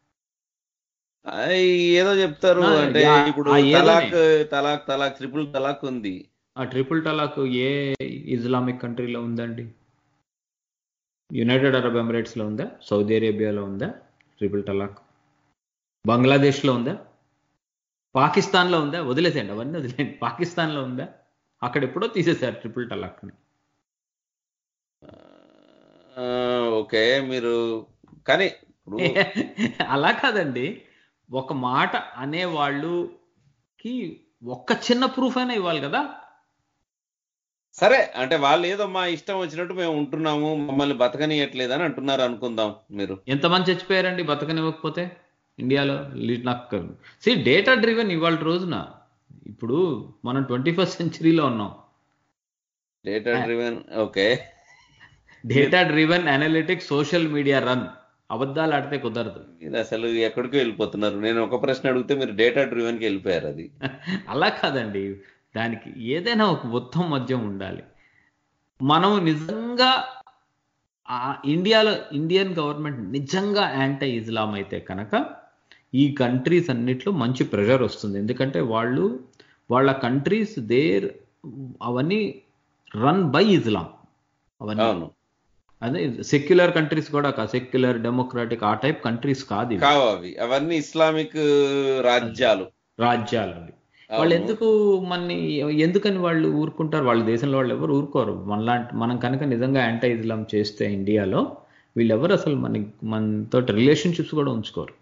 అయ్ ఏదో చెప్తారు ఆ, అంటే యా, ఇప్పుడు ఆ ఏదోనే. తలాక్ తలాక్ తలాక్ ట్రిపుల్ తలాక్ ఉంది ఆ ట్రిపుల్ టలాక్ ఏ ఇస్లామిక్ కంట్రీలో ఉందండి యునైటెడ్ అరబ్ ఎమిరేట్స్ లో ఉందా సౌదీ అరేబియాలో ఉందా ట్రిపుల్ టలాక్ బంగ్లాదేశ్లో ఉందా పాకిస్తాన్లో ఉందా వదిలేసేయండి అవన్నీ వదిలేయండి పాకిస్తాన్లో ఉందా అక్కడ ఎప్పుడో తీసేశారు ట్రిపుల్ టలాక్ని ఆ, ఓకే మీరు కానీ ఇప్పుడు అలా కాదండి ఒక మాట అనేవాళ్ళుకి ఒక్క చిన్న ప్రూఫ్ అయినా ఇవ్వాలి కదా సరే అంటే వాళ్ళు ఏదో మా ఇష్టం వచ్చినట్టు మేము ఉంటున్నాము మమ్మల్ని బతకనియట్లేదని అంటున్నారు అనుకుందాం మీరు ఎంతమంది చచ్చిపోయారండి బతకనివ్వకపోతే ఇండియాలో లీ- నాకు సి డేటా డ్రివెన్ ఇవాళ రోజున ఇప్పుడు మనం ట్వంటీ ఫస్ట్ సెంచరీలో ఉన్నాం data driven okay data driven analytics social media run అబద్ధాలు ఆడితే కుదరదు మీరు అసలు ఎక్కడికో వెళ్ళిపోతున్నారు నేను ఒక ప్రశ్న అడిగితే మీరు డేటా డ్రివెన్ కి వెళ్ళిపోయారు అది అలా కాదండి దానికి ఏదైనా ఒక ఉత్తమ మద్యం ఉండాలి మనం నిజంగా ఆ ఇండియాలో ఇండియన్ గవర్నమెంట్ నిజంగా యాంటీ ఇస్లాం అయితే కనుక ఈ కంట్రీస్ అన్నిట్లో మంచి ప్రెషర్ వస్తుంది ఎందుకంటే వాళ్ళు వాళ్ళ కంట్రీస్ దేర్ అవన్నీ రన్ బై ఇస్లాం అవన్నీ అవును అదే సెక్యులర్ కంట్రీస్ కూడా కాదు సెక్యులర్ డెమోక్రాటిక్ ఆ టైప్ కంట్రీస్ కాదు ఇవి. కావు అవి అవన్నీ ఇస్లామిక్ రాజ్యాలు రాజ్యాలు అవి వాళ్ళు అవును. ఎందుకు మనని ఎందుకని వాళ్ళు ఊరుకుంటారు వాళ్ళ దేశంలో వాళ్ళు ఎవరు ఊరుకోరు మనలాంటి మనం కనుక నిజంగా యాంటీ ఇస్లాం చేస్తే ఇండియాలో వీళ్ళెవరు అసలు మన మనతో రిలేషన్షిప్స్ కూడా ఉంచుకోరు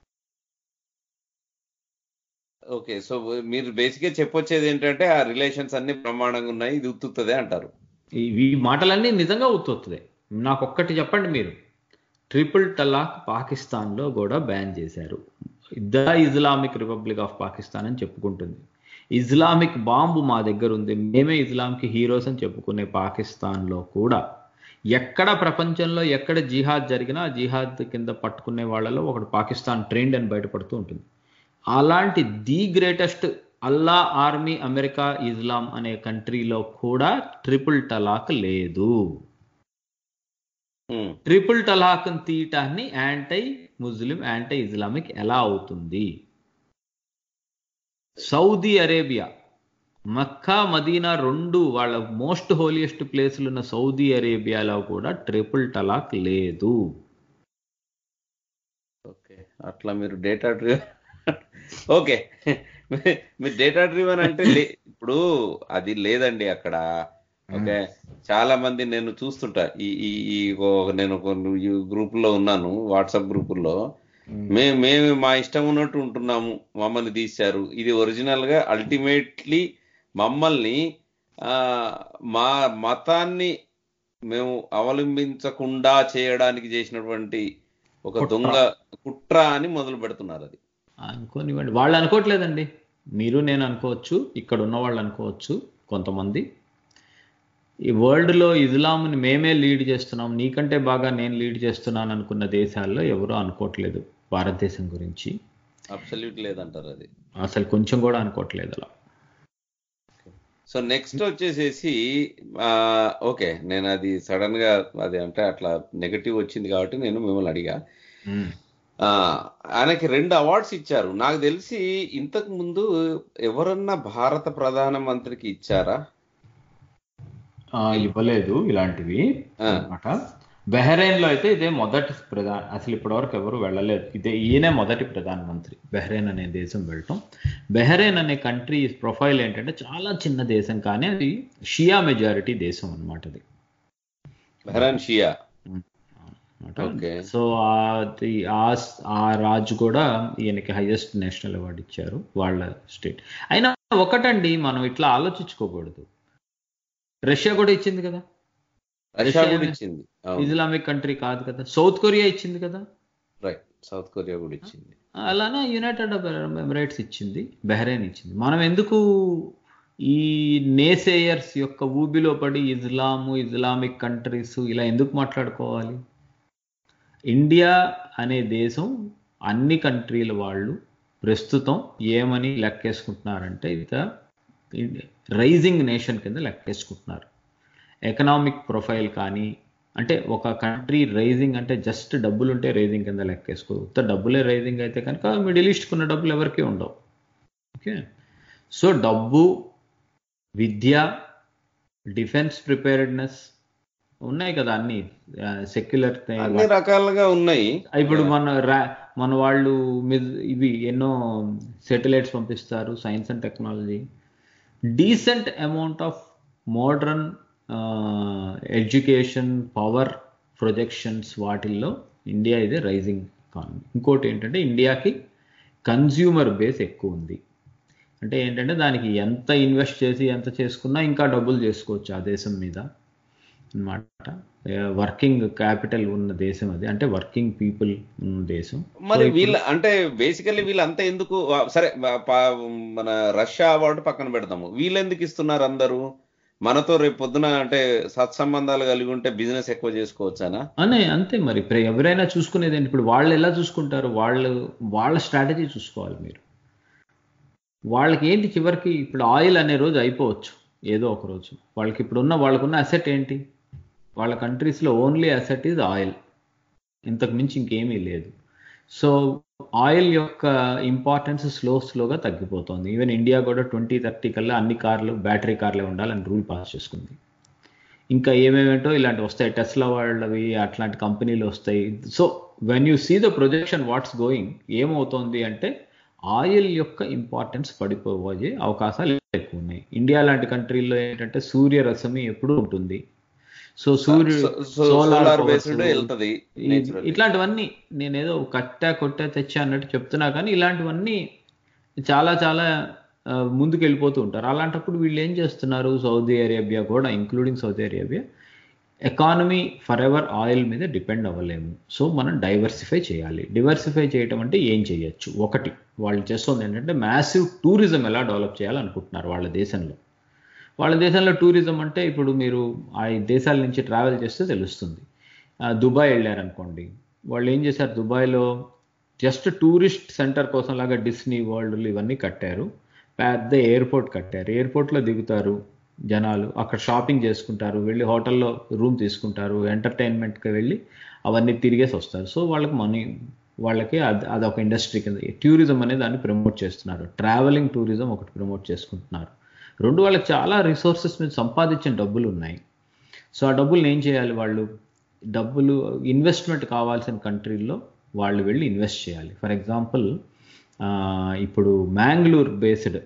ఓకే సో మీరు బేసిక్ గా చెప్పొచ్చేది ఏంటంటే ఆ రిలేషన్స్ అన్ని బ్రహ్మాండంగా ఉన్నాయి ఇది ఉత్తుతుంది అంటారు ఈ- ఈ మాటలన్నీ నిజంగా ఉత్తొత్తుదే నాకు ఒక్కటి చెప్పండి మీరు ట్రిపుల్ టలాక్ పాకిస్తాన్లో కూడా బ్యాన్ చేశారు the Islamic Republic of Pakistan అని చెప్పుకుంటుంది ఇస్లామిక్ బాంబు మా దగ్గర ఉంది మేమే ఇస్లాంకి హీరోస్ అని చెప్పుకునే పాకిస్తాన్లో కూడా ఎక్కడ ప్రపంచంలో ఎక్కడ జిహాద్ జరిగినా ఆ జిహాద్ కింద పట్టుకునే వాళ్ళలో ఒకటి పాకిస్తాన్ ట్రెండ్ అని బయటపడుతూ ఉంటుంది అలాంటి ది గ్రేటెస్ట్ అల్లా ఆర్మీ అమెరికా ఇస్లాం అనే కంట్రీలో కూడా ట్రిపుల్ టలాక్ లేదు ఉమ్, ట్రిపుల్ టలాక్ తీయటాన్ని యాంటై ముస్లిం యాంటై ఇస్లామిక్ ఎలా అవుతుంది సౌదీ అరేబియా మక్కా మదీనా రెండు వాళ్ళ మోస్ట్ హోలియెస్ట్ ప్లేసులు ఉన్న సౌదీ అరేబియాలో కూడా ట్రిపుల్ టలాక్ లేదు ఓకే అట్లా మీరు డేటా డ్రివెన్ ఓకే మీరు డేటా డ్రివెన్ అంటే లే- ఇప్పుడు అది లేదండి అక్కడ ఓకే చాలా మంది నేను చూస్తుంటా ఈ ఈ ఈ ఓ- నేను కొన్ని గ్రూప్ లో ఉన్నాను వాట్సాప్ గ్రూపుల్లో మేము మేము మా ఇష్టం ఉన్నట్టు ఉంటున్నాము మమ్మల్ని తీశారు ఇది ఒరిజినల్ గా అల్టిమేట్లీ మమ్మల్ని ఆ, మా మతాన్ని మేము అవలంబించకుండా చేయడానికి చేసినటువంటి ఒక కుట్ర. దొంగ కుట్ర అని మొదలు పెడుతున్నారు అది అనుకోనివ్వండి వాళ్ళు అనుకోవట్లేదండి మీరు నేను అనుకోవచ్చు ఇక్కడ ఉన్న వాళ్ళు అనుకోవచ్చు కొంతమంది ఈ వరల్డ్లో ఇస్లాంని మేమే లీడ్ చేస్తున్నాం నీకంటే బాగా నేను లీడ్ చేస్తున్నాను అనుకున్న దేశాల్లో ఎవరూ అనుకోవట్లేదు భారతదేశం గురించి అబ్సల్యూట్ లేదంటారు అది అసలు కొంచెం కూడా అనుకోవట్లేదు అలా సో నెక్స్ట్ వచ్చేసేసి ఆ, ఓకే నేను అది సడన్ గా అది అంటే అట్లా నెగటివ్ వచ్చింది కాబట్టి నేను మిమ్మల్ని అడిగా ఆ, ఆయనకి రెండు అవార్డ్స్ ఇచ్చారు నాకు తెలిసి ఇంతకు ముందు ఎవరన్నా భారత ప్రధానమంత్రికి ఇచ్చారా ఆ, ఇవ్వలేదు ఇలాంటివి ఆ. అనమాట బెహ్రెయిన్ లో అయితే ఇదే మొదటి ప్రధాన అసలు ఇప్పటివరకు ఎవరు వెళ్ళలేదు ఇదే ఈయనే మొదటి ప్రధానమంత్రి బెహ్రెయిన్ అనే దేశం వెళ్ళటం బెహ్రెయిన్ అనే కంట్రీ ప్రొఫైల్ ఏంటంటే చాలా చిన్న దేశం కానీ అది షియా మెజారిటీ దేశం అన్నమాట అది బెహ్రాన్ షియా అన్నమాట. ఓకే. సో అది ఆ ఆ రాజు కూడా ఈయనకి హైయెస్ట్ నేషనల్ అవార్డు ఇచ్చారు వాళ్ళ స్టేట్ అయినా ఒకటండి మనం ఇట్లా ఆలోచించుకోకూడదు రష్యా కూడా ఇచ్చింది కదా రష్యా రష్యా కూడా ఇచ్చింది అవును ఇస్లామిక్ కంట్రీ కాదు కదా సౌత్ కొరియా ఇచ్చింది కదా రైట్ సౌత్ కొరియా కూడా ఇచ్చింది అలానే యునైటెడ్ అరబ్ ఎమిరేట్స్ ఇచ్చింది బెహ్రెయిన్ ఇచ్చింది మనం ఎందుకు ఈ నేసేయర్స్ యొక్క ఊబిలో పడి ఇస్లాము ఇస్లామిక్ కంట్రీస్ ఇలా ఎందుకు మాట్లాడుకోవాలి ఇండియా అనే దేశం అన్ని కంట్రీల వాళ్ళు ప్రస్తుతం ఏమని లెక్కేసుకుంటున్నారంటే ఇత రైజింగ్ నేషన్ కింద లెక్కేసుకుంటున్నారు ఎకనామిక్ ప్రొఫైల్ కానీ అంటే ఒక కంట్రీ రైజింగ్ అంటే జస్ట్ డబ్బులు ఉంటే రైజింగ్ కింద లెక్కేసుకో ఉత్త డబ్బులే రైజింగ్ అయితే కనుక మిడిల్ ఈస్ట్ కున్న డబ్బులు ఎవరికీ ఉండవు ఓకే సో డబ్బు విద్య డిఫెన్స్ ప్రిపేర్డ్నెస్ ఉన్నాయి కదా అన్ని సెక్యులర్ అన్ని రకాలుగా ఉన్నాయి ఇప్పుడు మన రా మన వాళ్ళు మిజ్- ఇవి ఎన్నో సెటిలైట్స్ పంపిస్తారు science and technology decent amount of modern education power projections వాటిల్లో ఇండియా ఇది రైజింగ్ ఎకానమీ ఇంకోటి ఏంటంటే ఇండియాకి కన్జ్యూమర్ బేస్ ఎక్కువ ఉంది అంటే ఏంటంటే దానికి ఎంత ఇన్వెస్ట్ చేసి ఎంత చేసుకున్నా ఇంకా డబ్బులు చేసుకోవచ్చు ఆ దేశం మీద అన్నమాట వర్కింగ్ క్యాపిటల్ ఉన్న దేశం అది అంటే వర్కింగ్ పీపుల్ ఉన్న దేశం మరి So, ఇప్పుడు- వీళ్ళ అంటే బేసికల్లీ వీళ్ళంతా ఎందుకు వా- సరే వా- పా- మన రష్యా అవార్డు పక్కన పెడదాము వీళ్ళు ఎందుకు ఇస్తున్నారు అందరూ మనతో రేపు పొద్దున అంటే సత్సంబంధాలు కలిగి ఉంటే బిజినెస్ ఎక్కువ చేసుకోవచ్చానా అనే అంతే మరి ఇప్పుడు ఎవరైనా చూసుకునేది ఏంటి ఇప్పుడు వాళ్ళు ఎలా చూసుకుంటారు వాళ్ళు వాళ్ళ స్ట్రాటజీ చూసుకోవాలి మీరు వాళ్ళకి ఏంటి చివరికి ఇప్పుడు ఆయిల్ అనే రోజు అయిపోవచ్చు ఏదో ఒక రోజు వాళ్ళకి ఇప్పుడు ఉన్న వాళ్ళకున్న అసెట్ ఏంటి వాళ్ళ కంట్రీస్లో ఓన్లీ అసెట్ ఈజ్ ఆయిల్ ఇంతకు మించి ఇంకేమీ లేదు సో ఆయిల్ యొక్క ఇంపార్టెన్స్ స్లో స్లోగా తగ్గిపోతుంది ఈవెన్ ఇండియా కూడా ట్వంటీ థర్టీ కల్లా అన్ని కార్లు బ్యాటరీ కార్లే ఉండాలని రూల్ పాస్ చేసుకుంది ఇంకా ఏమేమేంటో ఇలాంటి వస్తాయి టెస్లా వాళ్ళవి అట్లాంటి కంపెనీలు వస్తాయి so when you see the projection what's going ఏమవుతోంది అంటే ఆయిల్ యొక్క ఇంపార్టెన్స్ పడిపోయే అవకాశాలు ఎక్కువ ఉన్నాయి ఇండియా లాంటి కంట్రీల్లో ఏంటంటే సూర్య రశ్మి ఎప్పుడూ ఉంటుంది సో సూర్య సో- సో- solar based వెళ్తది naturally. ఇట్లాంటివన్నీ నేనేదో కట్టా కొట్టా తెచ్చా అన్నట్టు చెప్తున్నా కానీ ఇలాంటివన్నీ చాలా చాలా ఆ, ముందుకు వెళ్ళిపోతూ ఉంటారు అలాంటప్పుడు వీళ్ళు ఏం చేస్తున్నారు సౌదీ అరేబియా కూడా including Saudi Arabia economy forever oil మీద డిపెండ్ అవ్వలేము సో మనం డైవర్సిఫై చేయాలి డివర్సిఫై చేయటం అంటే ఏం చేయొచ్చు ఒకటి వాళ్ళు చేస్తుంది ఏంటంటే మ్యాసివ్ టూరిజం ఎలా డెవలప్ చేయాలనుకుంటున్నారు వాళ్ళ దేశంలో వాళ్ళ దేశంలో టూరిజం అంటే ఇప్పుడు మీరు ఆ దేశాల నుంచి ట్రావెల్ చేస్తే తెలుస్తుంది ఆ, దుబాయ్ వెళ్ళారనుకోండి వాళ్ళు ఏం చేశారు దుబాయ్లో జస్ట్ టూరిస్ట్ సెంటర్ కోసం లాగా డిస్నీ వరల్డ్లు ఇవన్నీ కట్టారు పెద్ద ఎయిర్పోర్ట్ కట్టారు ఎయిర్పోర్ట్లో దిగుతారు జనాలు అక్కడ షాపింగ్ చేసుకుంటారు వెళ్ళి హోటల్లో రూమ్ తీసుకుంటారు ఎంటర్టైన్మెంట్కి వెళ్ళి అవన్నీ తిరిగేసి వస్తారు సో వాళ్ళకి మనీ వాళ్ళకి అది అదొక ఇండస్ట్రీ కింద టూరిజం అనేది దాన్ని ప్రమోట్ చేస్తున్నారు ట్రావెలింగ్ టూరిజం ఒకటి ప్రమోట్ చేసుకుంటున్నారు రెండు వాళ్ళకి చాలా రిసోర్సెస్ మీద సంపాదించిన డబ్బులు ఉన్నాయి సో ఆ డబ్బులు ఏం చేయాలి వాళ్ళు డబ్బులు ఇన్వెస్ట్మెంట్ కావాల్సిన కంట్రీల్లో వాళ్ళు వెళ్ళి ఇన్వెస్ట్ చేయాలి ఫర్ ఎగ్జాంపుల్ ఇప్పుడు మ్యాంగ్లూర్ బేస్డ్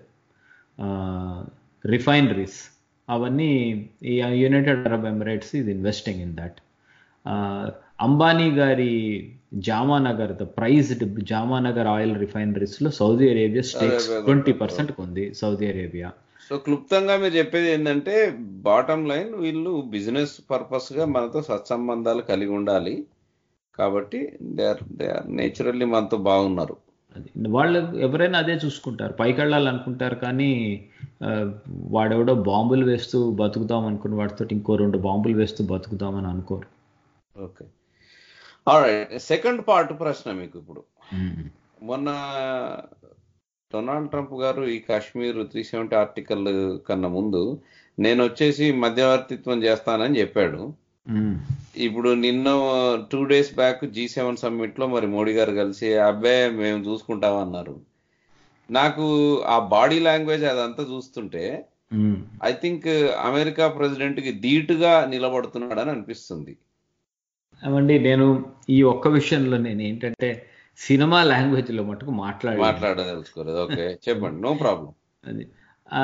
రిఫైనరీస్ అవన్నీ ఈ యునైటెడ్ అరబ్ ఎమిరేట్స్ ఇది ఇన్వెస్టింగ్ ఇన్ దట్ అంబానీ గారి Jamnagar the prized Jamnagar oil రిఫైనరీస్లో Saudi Arabia stakes Arabia twenty percent ఉంది సౌదీ అరేబియా సో క్లుప్తంగా మీరు చెప్పేది ఏంటంటే బాటమ్ లైన్ వీళ్ళు బిజినెస్ పర్పస్ గా మనతో సత్సంబంధాలు కలిగి ఉండాలి కాబట్టి they are they are naturally మనతో బాగున్నారు అది వాళ్ళు ఎవరైనా అదే చూసుకుంటారు పైకి వెళ్ళాలనుకుంటారు కానీ ఆ, వాడెవడో బాంబులు వేస్తూ బతుకుతాం అనుకుని వాడితో ఇంకో రెండు బాంబులు వేస్తూ బతుకుతామని అనుకోరు ఓకే రైట్ సెకండ్ పార్ట్ ప్రశ్న మీకు ఇప్పుడు మొన్న డొనాల్డ్ ట్రంప్ గారు ఈ కాశ్మీర్ త్రీ సెవెంటీ ఆర్టికల్ కన్నా ముందు నేను వచ్చేసి మధ్యవర్తిత్వం చేస్తానని చెప్పాడు మ్మ్. ఇప్పుడు నిన్న two days back G seven summit లో మరి మోడీ గారు కలిసి అబ్బాయి మేము చూసుకుంటామన్నారు నాకు ఆ బాడీ లాంగ్వేజ్ అదంతా చూస్తుంటే మ్మ్. ఐ థింక్ అమెరికా ప్రెసిడెంట్ కి ధీటుగా నిలబడుతున్నాడని అనిపిస్తుంది ఏమండి నేను ఈ ఒక్క విషయంలో నేను ఏంటంటే సినిమా లాంగ్వేజ్ లో మటుకు మాట్లాడి మాట్లాడదలుచుకోలేదు ఓకే చెప్పండి నో ప్రాబ్లం అది ఆ,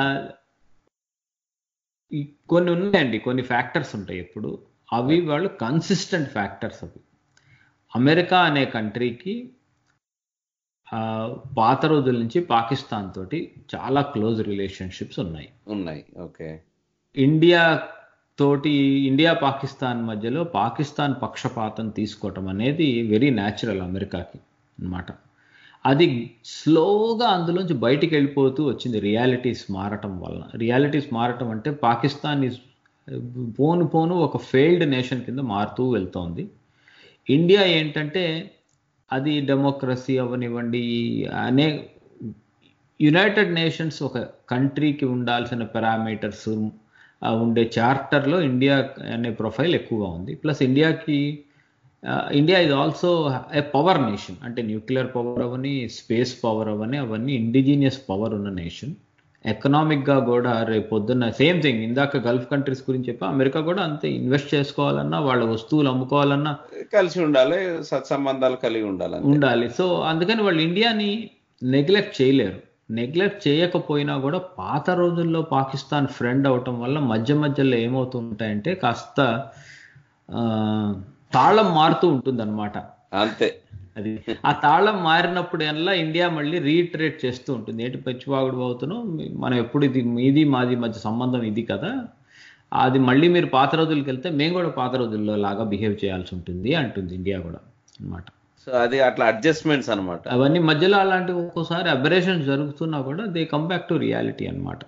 ఈ కొన్ని ఉన్నాయండి కొన్ని ఫ్యాక్టర్స్ ఉంటాయి ఎప్పుడు అవి వాళ్ళు కన్సిస్టెంట్ ఫ్యాక్టర్స్ అవి అమెరికా అనే కంట్రీకి ఆ, పాత రోజుల నుంచి పాకిస్తాన్ తోటి చాలా క్లోజ్ రిలేషన్షిప్స్ ఉన్నాయి ఉన్నాయి ఓకే ఇండియా తోటి ఇండియా పాకిస్తాన్ మధ్యలో పాకిస్తాన్ పక్షపాతం తీసుకోవటం అనేది వెరీ న్యాచురల్ అమెరికాకి అన్నమాట అది స్లోగా అందులోంచి బయటికి వెళ్ళిపోతూ వచ్చింది రియాలిటీస్ మారటం వలన రియాలిటీస్ మారటం అంటే పాకిస్తాన్ ఇస్ పోను పోను ఒక ఫెయిల్డ్ నేషన్ కింద మారుతూ వెళ్తోంది ఇండియా ఏంటంటే అది డెమోక్రసీ అవనివ్వండి అనే యునైటెడ్ నేషన్స్ ఒక కంట్రీకి ఉండాల్సిన పారామీటర్స్ ఉండే చార్టర్లో ఇండియా అనే ప్రొఫైల్ ఎక్కువగా ఉంది ప్లస్ ఇండియాకి ఇండియా ఇది ఆల్సో ఏ పవర్ నేషన్ అంటే న్యూక్లియర్ పవర్ అవని స్పేస్ పవర్ అవని అవన్నీ ఇండిజీనియస్ పవర్ ఉన్న నేషన్ ఎకనామిక్గా కూడా రేపు పొద్దున్న సేమ్ థింగ్ ఇందాక గల్ఫ్ కంట్రీస్ గురించి చెప్పి అమెరికా కూడా అంతే ఇన్వెస్ట్ చేసుకోవాలన్నా వాళ్ళ వస్తువులు అమ్ముకోవాలన్నా కలిసి ఉండాలి సత్సంబంధాలు కలిగి ఉండాలి అంతే. ఉండాలి సో అందుకని వాళ్ళు ఇండియాని నెగ్లెక్ట్ చేయలేరు నెగ్లెక్ట్ చేయకపోయినా కూడా పాత రోజుల్లో పాకిస్తాన్ ఫ్రెండ్ అవటం వల్ల మధ్య మధ్యలో ఏమవుతుంటాయంటే కాస్త ఆ, తాళం మారుతూ ఉంటుందన్నమాట అంతే అది ఆ తాళం మారినప్పుడు ఎలా ఇండియా మళ్ళీ రీఇటరేట్ చేస్తూ ఉంటుంది ఏంటి పచ్చివాగుడు అవుతున్నాం మనం ఎప్పుడు ఇది మీది మాది మధ్య సంబంధం ఇది కదా అది మళ్ళీ మీరు పాత రోజులకి వెళ్తే మేము కూడా పాత రోజుల్లో లాగా బిహేవ్ చేయాల్సి ఉంటుంది అంటుంది ఇండియా కూడా అన్నమాట సో అది అట్లా అడ్జస్ట్మెంట్స్ అనమాట అవన్నీ మధ్యలో అలాంటి ఒక్కోసారి అబరేషన్ జరుగుతున్నా కూడా they come back to reality అన్నమాట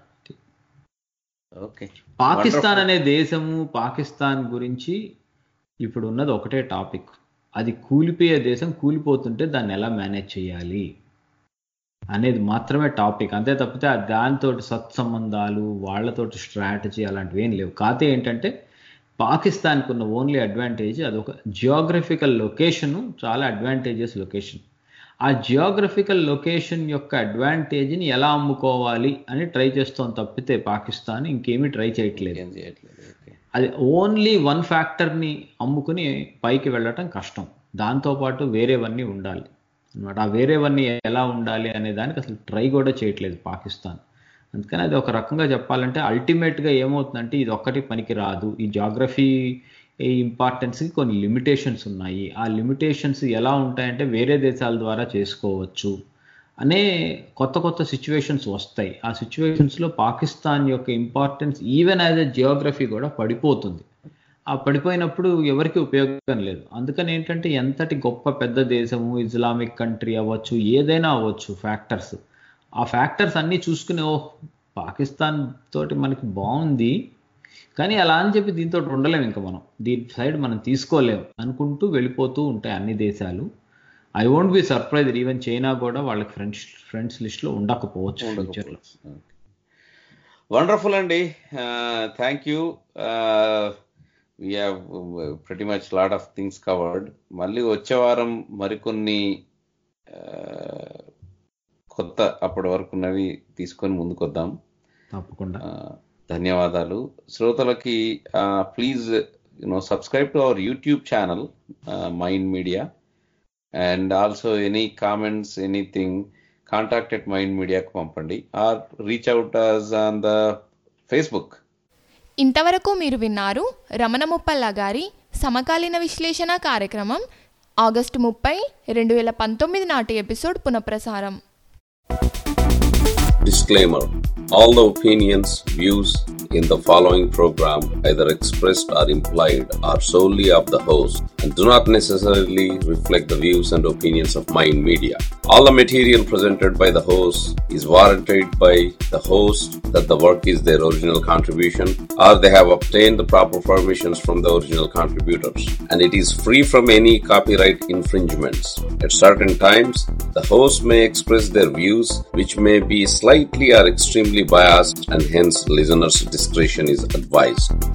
ఓకే పాకిస్తాన్ అనే దేశము పాకిస్తాన్ గురించి ఇప్పుడు ఉన్నది ఒకటే టాపిక్ అది కూలిపోయే దేశం కూలిపోతుంటే దాన్ని ఎలా మేనేజ్ చేయాలి అనేది మాత్రమే టాపిక్ అంతే తప్పితే ఆ దానితో సత్సంబంధాలు వాళ్ళతోటి స్ట్రాటజీ అలాంటివి ఏం లేవు కాతే ఏంటంటే పాకిస్తాన్కి ఉన్న ఓన్లీ అడ్వాంటేజ్ అదొక జియోగ్రఫికల్ లొకేషను చాలా అడ్వాంటేజెస్ లొకేషన్ ఆ జియోగ్రఫికల్ లొకేషన్ యొక్క అడ్వాంటేజ్ని ఎలా అమ్ముకోవాలి అని ట్రై చేస్తాం తప్పితే పాకిస్తాన్ ఇంకేమీ ట్రై చేయట్లేదు ఏం చేయట్లేదు ఓకే అది ఓన్లీ వన్ ఫ్యాక్టర్ని అమ్ముకుని పైకి వెళ్ళటం కష్టం దాంతోపాటు వేరేవన్నీ ఉండాలి అనమాట ఆ వేరేవన్నీ ఎలా ఉండాలి అనే దానికి అసలు ట్రై కూడా చేయట్లేదు పాకిస్తాన్ అందుకని అది ఒక రకంగా చెప్పాలంటే అల్టిమేట్గా ఏమవుతుందంటే ఇది ఒక్కటి పనికి రాదు ఈ జాగ్రఫీ ఈ ఇంపార్టెన్స్కి కొన్ని లిమిటేషన్స్ ఉన్నాయి ఆ లిమిటేషన్స్ ఎలా ఉంటాయంటే వేరే దేశాల ద్వారా చేసుకోవచ్చు అనే కొత్త కొత్త సిచ్యువేషన్స్ వస్తాయి ఆ సిచ్యువేషన్స్లో పాకిస్తాన్ యొక్క importance even as a geography కూడా పడిపోతుంది ఆ పడిపోయినప్పుడు ఎవరికి ఉపయోగం లేదు అందుకని ఏంటంటే ఎంతటి గొప్ప పెద్ద దేశము ఇస్లామిక్ కంట్రీ అవ్వచ్చు ఏదైనా అవ్వచ్చు ఫ్యాక్టర్స్ ఆ ఫ్యాక్టర్స్ అన్నీ చూసుకుని ఓ పాకిస్తాన్ తోటి మనకి బాగుంది కానీ అలా అని చెప్పి దీంతో ఉండలేము ఇంకా మనం దీని సైడ్ మనం తీసుకోలేము అనుకుంటూ వెళ్ళిపోతూ ఉంటాయి అన్ని దేశాలు I won't be surprised even China కూడా వాళ్ళకి ఫ్రెండ్స్ ఫ్రెండ్స్ లిస్ట్లో ఉండకపోవచ్చు ఫ్యూచర్లో వండర్ఫుల్ అండి thank you we have pretty much lot of things covered మళ్ళీ వచ్చే వారం మరికొన్ని uh, కొత్త అప్పటి వరకు ఉన్నవి తీసుకొని ముందుకు వద్దాం తప్పకుండా Uh, ధన్యవాదాలు శ్రోతలకి please you know subscribe to our YouTube channel mind media and also any comments anything contact at mind మీడియాకు పంపండి or reach out us on the Facebook ఇంతవరకు మీరు విన్నారు రమణ ముప్పల్ల గారి సమకాలీన విశ్లేషణ కార్యక్రమం ఆగస్టు ముప్పై రెండు వేల పంతొమ్మిది నాటి ఎపిసోడ్ పునఃప్రసారం Disclaimer All the opinions, views in the following program, either expressed or implied, are solely of the host and do not necessarily reflect the views and opinions of Mind Media. All the material presented by the host is warranted by the host that the work is their original contribution or they have obtained the proper permissions from the original contributors and it is free from any copyright infringements. At certain times, the host may express their views which may be slightly or extremely biased and hence listeners' discretion is advised.